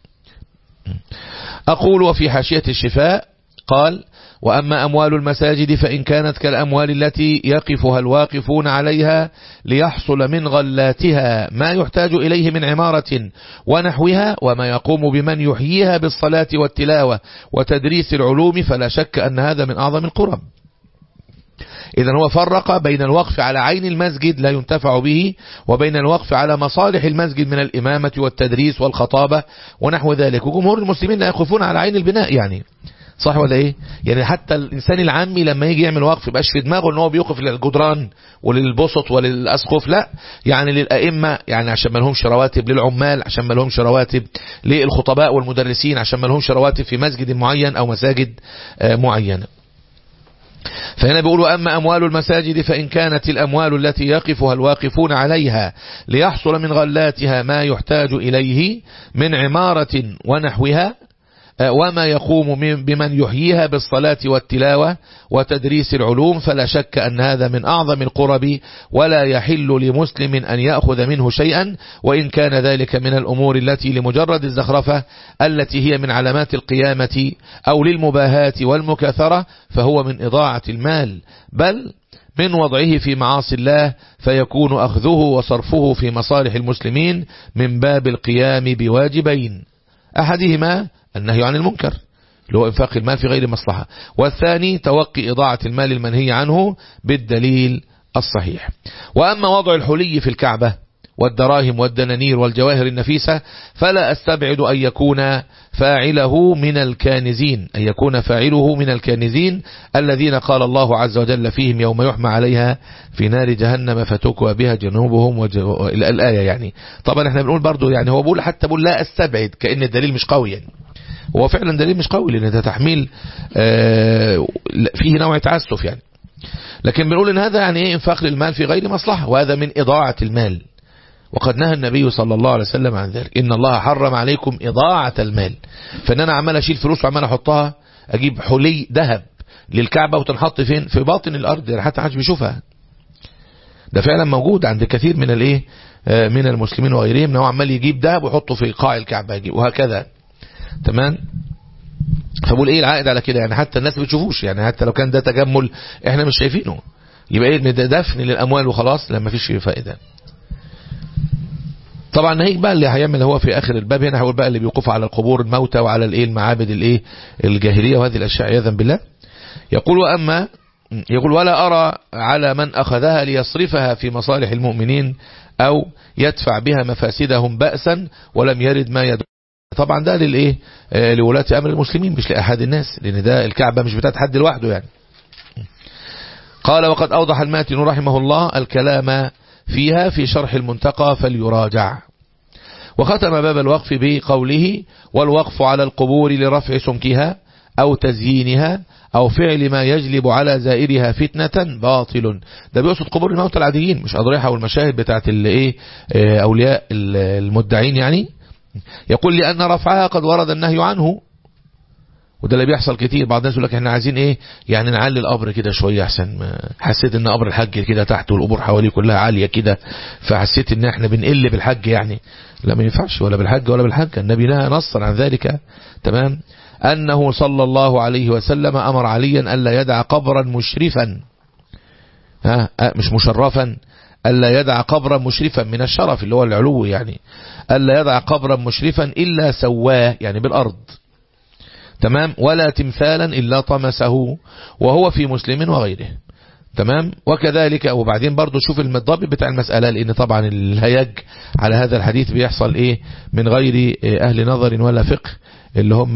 أقول وفي حاشية الشفاء قال وأما أموال المساجد فإن كانت كالأموال التي يقفها الواقفون عليها ليحصل من غلاتها ما يحتاج إليه من عمارة ونحوها وما يقوم بمن يحييها بالصلاة والتلاوة وتدريس العلوم فلا شك أن هذا من أعظم القرب إذا هو فرق بين الوقف على عين المسجد لا ينتفع به وبين الوقف على مصالح المسجد من الإمامة والتدريس والخطابة ونحو ذلك وجمهور المسلمين لا يقفون على عين البناء يعني صح ولا ايه يعني حتى الانسان العامي لما يجي يعمل وقف يبقاش في دماغه ان هو بيوقف للجدران وللبسط وللاسقف لا يعني للائمه يعني عشان ما لهمش رواتب للعمال عشان ما لهمش رواتب للخطباء والمدرسين عشان ما لهمش رواتب في مسجد معين او مساجد معينه فهنا بيقولوا أما أموال المساجد فإن كانت الأموال التي يقفها الواقفون عليها ليحصل من غلاتها ما يحتاج إليه من عمارة ونحوها وما يقوم بمن يحييها بالصلاة والتلاوة وتدريس العلوم فلا شك أن هذا من أعظم القرب ولا يحل لمسلم أن يأخذ منه شيئا وإن كان ذلك من الأمور التي لمجرد الزخرفة التي هي من علامات القيامة أو للمباهاة والمكاثرة فهو من إضاعة المال بل من وضعه في معاصي الله فيكون أخذه وصرفه في مصالح المسلمين من باب القيام بواجبين أحدهما النهي عن المنكر اللي هو انفاق المال في غير مصلحة والثاني توقي إضاعة المال المنهي عنه بالدليل الصحيح وأما وضع الحلي في الكعبة والدراهم والدنانير والجواهر النفيسة فلا أستبعد أن يكون فاعله من الكانزين أن يكون فاعله من الكانزين الذين قال الله عز وجل فيهم يوم يحمى عليها في نار جهنم فتكوى بها جنوبهم وجو... الآية يعني طبعا احنا بنقول برضو يعني هو بيقول حتى بقول لا أستبعد كأن الدليل مش قوي يعني هو فعلا دليل مش قوي لأن ده تحميل آه فيه نوع تعسف يعني لكن بنقول ان هذا يعني ايه انفاق للمال في غير مصلحة وهذا من إضاعة المال وقد نهى النبي صلى الله عليه وسلم عن ذلك إن الله حرم عليكم إضاعة المال فإن أنا عمال أشيل فلوس وعمال أحطها أجيب حلي ذهب للكعبة وتنحط فين في باطن الأرض يعني حتى حدش بيشوفها ده فعلا موجود عند كثير من الايه من المسلمين وغيرهم انه عمال يجيب ذهب ويحطه في قاع الكعبة يجيب وهكذا تمام فبقول ايه العائد على كده يعني حتى الناس ما بتشوفوش يعني حتى لو كان ده تجمل احنا مش شايفينه يبقى ايه ده دفن للاموال وخلاص لما فيش فائده طبعا ناهيك بقى اللي هيعمل هو في اخر الباب هنا هقول بقى اللي بيوقف على القبور الموتى وعلى الايه المعابد الايه الجاهليه وهذه الاشياء عياذا بالله يقول واما يقول ولا ارى على من اخذها ليصرفها في مصالح المؤمنين او يدفع بها مفاسدهم بأسا ولم يرد ما يدعو طبعا ده للايه آه لولاة امر المسلمين مش لاحد الناس لان ده الكعبة مش بتاعت حد لوحده يعني قال وقد اوضح الماتن رحمه الله الكلام فيها في شرح المنتقى فليراجع وختم باب الوقف بقوله والوقف على القبور لرفع سمكها أو تزيينها أو فعل ما يجلب على زائرها فتنة باطل ده بيقصد قبور الموتى العاديين مش أضرحة والمشاهد بتاعت الايه أولياء المدعين يعني يقول لأن رفعها قد ورد النهي عنه وده اللي بيحصل كتير بعض الناس يقول لك احنا عايزين ايه يعني نعلي القبر كده شويه احسن حسيت ان قبر الحج كده تحت والقبور حواليه كلها عاليه كده فحسيت ان احنا بنقل بالحج يعني لا ما ينفعش ولا بالحج ولا بالحج النبي نهى نصا عن ذلك تمام انه صلى الله عليه وسلم امر عليا الا يدع قبرا مشرفا ها مش مشرفا ألا يدع قبرا مشرفا من الشرف اللي هو العلو يعني ألا يدع قبرا مشرفا إلا سواه يعني بالأرض تمام ولا تمثالا إلا طمسه وهو في مسلم وغيره تمام وكذلك وبعدين برضو شوف الضابط بتاع المسألة لأن طبعا الهيج على هذا الحديث بيحصل إيه من غير أهل نظر ولا فقه اللي هم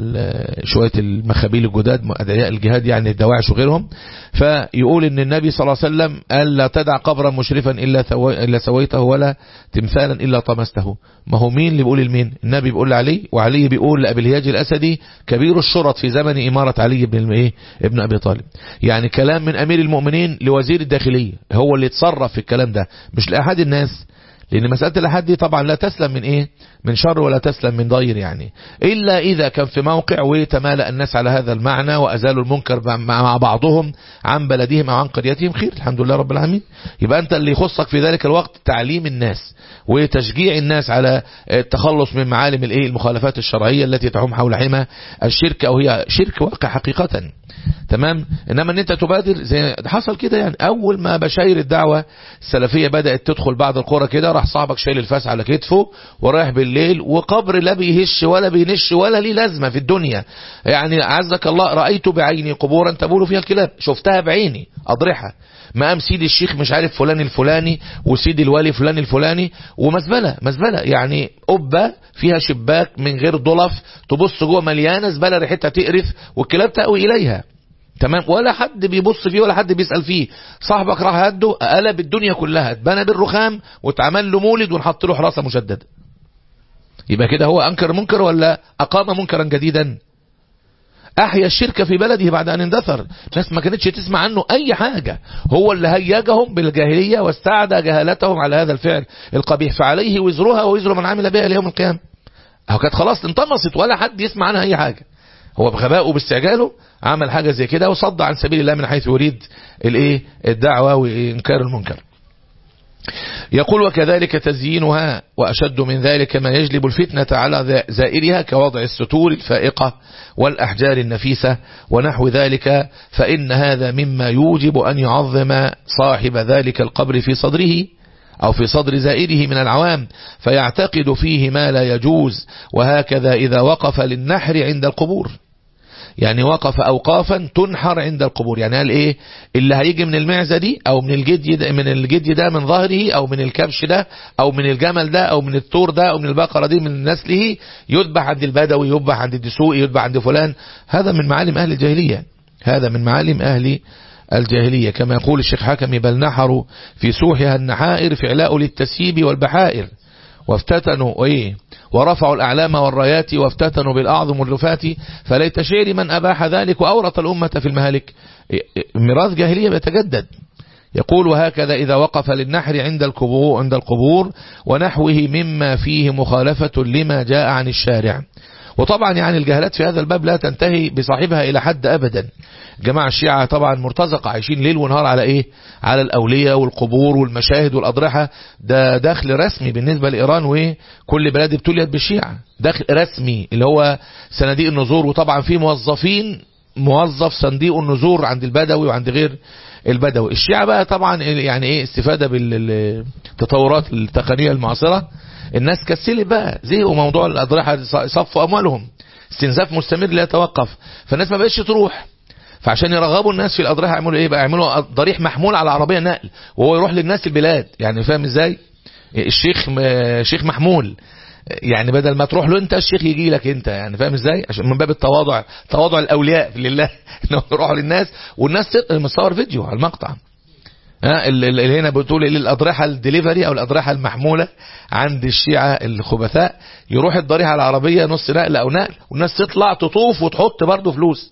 شوية المخابيل الجداد أدعياء الجهاد يعني الدواعش وغيرهم فيقول ان النبي صلى الله عليه وسلم قال لا تدع قبرا مشرفا إلا, إلا سويته ولا تمثالا إلا طمسته ما هو مين اللي بيقول لمين النبي بيقول لعلي وعلي بيقول لأبي الهياج الأسدي كبير الشرط في زمن إمارة علي بن إيه ابن أبي طالب يعني كلام من أمير المؤمنين لوزير الداخلية هو اللي يتصرف في الكلام ده مش لأحد الناس لأن مسألة الأحد دي طبعا لا تسلم من إيه من شر ولا تسلم من ضير يعني إلا إذا كان في موقع وتمالأ الناس على هذا المعنى وأزالوا المنكر مع بعضهم عن بلدهم أو عن قريتهم خير الحمد لله رب العالمين يبقى أنت اللي يخصك في ذلك الوقت تعليم الناس وتشجيع الناس على التخلص من معالم الإيه المخالفات الشرعية التي تحوم حول حمى الشرك أو هي شرك واقع حقيقة تمام انما ان انت تبادر زي حصل كده يعني اول ما بشاير الدعوة السلفية بدأت تدخل بعض القرى كده راح صاحبك شايل الفاس على كتفه ورايح بالليل وقبر لا بيهش ولا بينش ولا ليه لازمة في الدنيا يعني عزك الله رأيت بعيني قبورا تبول فيها الكلاب شفتها بعيني اضرحها مقام سيدي الشيخ مش عارف فلان الفلاني وسيدي الولي فلان الفلاني ومزبلة مزبلة يعني قبة فيها شباك من غير ضلف تبص جوه مليانة زبالة ريحتها تقرف والكلاب تأوي إليها تمام ولا حد بيبص فيه ولا حد بيسأل فيه صاحبك راح هده قلب الدنيا كلها اتبنى بالرخام واتعمل له مولد ونحط له حراسة مشددة يبقى كده هو أنكر منكر ولا أقام منكرا جديدا أحيا الشرك في بلده بعد أن اندثر الناس ما كانتش تسمع عنه أي حاجة هو اللي هيجهم بالجاهلية واستعدى جهالتهم على هذا الفعل القبيح فعليه وزرها ووزر من عمل بها ليوم القيامة هو كانت خلاص انطمست ولا حد يسمع عنها أي حاجة هو بغبائه وباستعجاله عمل حاجة زي كده وصد عن سبيل الله من حيث يريد الايه الدعوة وإنكار المنكر يقول وكذلك تزيينها وأشد من ذلك ما يجلب الفتنة على زائرها كوضع الستور الفائقة والأحجار النفيسة ونحو ذلك فإن هذا مما يوجب أن يعظم صاحب ذلك القبر في صدره أو في صدر زائره من العوام فيعتقد فيه ما لا يجوز وهكذا إذا وقف للنحر عند القبور يعني وقف أوقافا تنحر عند القبور يعني قال إيه اللي هيجي من المعزة دي أو من الجدي ده من الجدي ده من ظهره أو من الكبش ده أو من الجمل ده أو من التور ده أو من البقرة دي من نسله يذبح عند البدوي يذبح عند الدسوقي يذبح عند فلان هذا من معالم أهل الجاهلية هذا من معالم أهل الجاهلية كما يقول الشيخ حكمي بل نحروا في سوحها النحائر فعلاء للتسييب والبحائر وافتتنوا ايه ورفعوا الأعلام والرايات وافتتنوا بالأعظم والرفات فليت شعر من أباح ذلك وأورط الأمة في المهالك ميراث جاهلية بيتجدد يقول وهكذا إذا وقف للنحر عند القبور, عند القبور ونحوه مما فيه مخالفة لما جاء عن الشارع وطبعا يعني الجهالات في هذا الباب لا تنتهي بصاحبها إلى حد أبدا جماعة الشيعة طبعا مرتزقة عايشين ليل ونهار على إيه على الأولياء والقبور والمشاهد والأضرحة ده دخل رسمي بالنسبة لإيران وكل بلاد ابتليت بالشيعة دخل رسمي اللي هو صناديق النزور وطبعا في موظفين موظف صنديق النزور عند البدوي وعند غير البدوي الشيعة بقى طبعا يعني ايه استفادة بالتطورات التقنية المعاصرة الناس كسلت بقى زهقوا موضوع الأضرحة صفوا أموالهم استنزاف مستمر لا يتوقف فالناس ما بقتش تروح فعشان يرغبوا الناس في الأضرحة يعملوا ايه بقى يعملوا ضريح محمول على عربية نقل وهو يروح للناس البلاد يعني فاهم ازاي الشيخ شيخ محمول يعني بدل ما تروح له انت الشيخ يجي لك انت يعني فاهم ازاي عشان من باب التواضع تواضع الاولياء لله انهم يروحوا للناس والناس مصور فيديو على المقطع ها اللي هنا بتقول الاضرحه الدليفري او الاضرحه المحموله عند الشيعه الخبثاء يروح الضريحه على العربيه نص نقل او نقل والناس تطلع تطوف وتحط برضه فلوس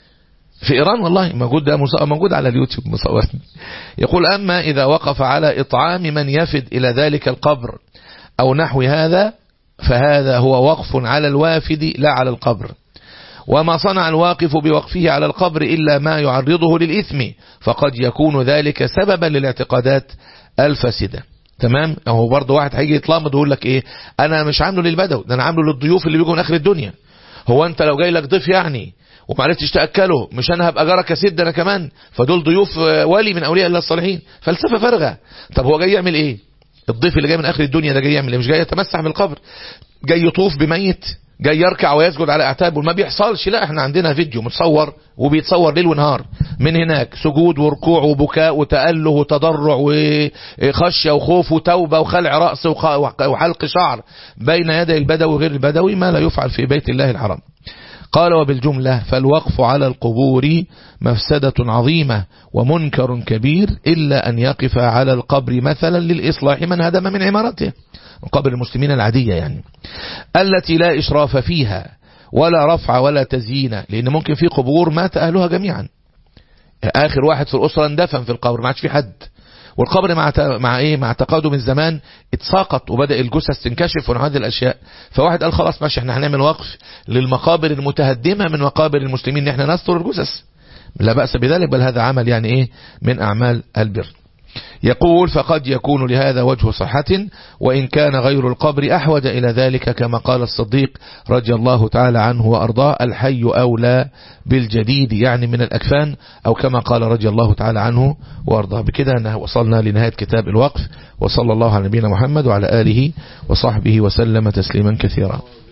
في ايران والله موجود ده موجود على اليوتيوب مصور يقول اما اذا وقف على اطعام من يفد الى ذلك القبر او نحو هذا فهذا هو وقف على الوافد لا على القبر وما صنع الواقف بوقفه على القبر إلا ما يعرضه للإثم فقد يكون ذلك سببا للاعتقادات الفاسدة تمام هو برضه واحد هيجي يتلامض ويقول لك ايه انا مش عامله للبدو ده انا عامله للضيوف اللي بيجوا من اخر الدنيا هو انت لو جاي لك ضيف يعني وما عرفتش تاكله مش انا هبقى جارك اسد انا كمان فدول ضيوف ولي من اولياء الله الصالحين فلسفه فارغه طب هو جاي يعمل ايه الضيف اللي جاي من اخر الدنيا ده جاي يعمل ايه مش جاي يتمسح بالقبر جاي يطوف بميت جاي يركع ويسجد على اعتابه ما بيحصلش لا احنا عندنا فيديو متصور وبيتصور ليل ونهار من هناك سجود وركوع وبكاء وتأله وتضرع وخشية وخوف وتوبة وخلع رأس وحلق شعر بين يدي البدوي وغير البدوي ما لا يفعل في بيت الله الحرام قال وبالجملة فالوقف على القبور مفسدة عظيمة ومنكر كبير إلا أن يقف على القبر مثلا للإصلاح من هدم من عمارته قبر المسلمين العادية يعني التي لا إشراف فيها ولا رفع ولا تزيين لأن ممكن في قبور مات أهلها جميعا آخر واحد في الأسرة اندفن في القبر ما عادش في حد والقبر مع مع ايه مع تقادم الزمان اتساقط وبدا الجثث تنكشف ونحو هذه الاشياء فواحد قال خلاص ماشي احنا هنعمل وقف للمقابر المتهدمه من مقابر المسلمين ان احنا نستر الجثث لا باس بذلك بل هذا عمل يعني ايه من اعمال البر يقول فقد يكون لهذا وجه صحة وإن كان غير القبر أحوج إلى ذلك كما قال الصديق رضي الله تعالى عنه وأرضاه الحي أولى بالجديد يعني من الأكفان أو كما قال رضي الله تعالى عنه وأرضاه بكده وصلنا لنهاية كتاب الوقف وصلى الله على نبينا محمد وعلى آله وصحبه وسلم تسليما كثيرا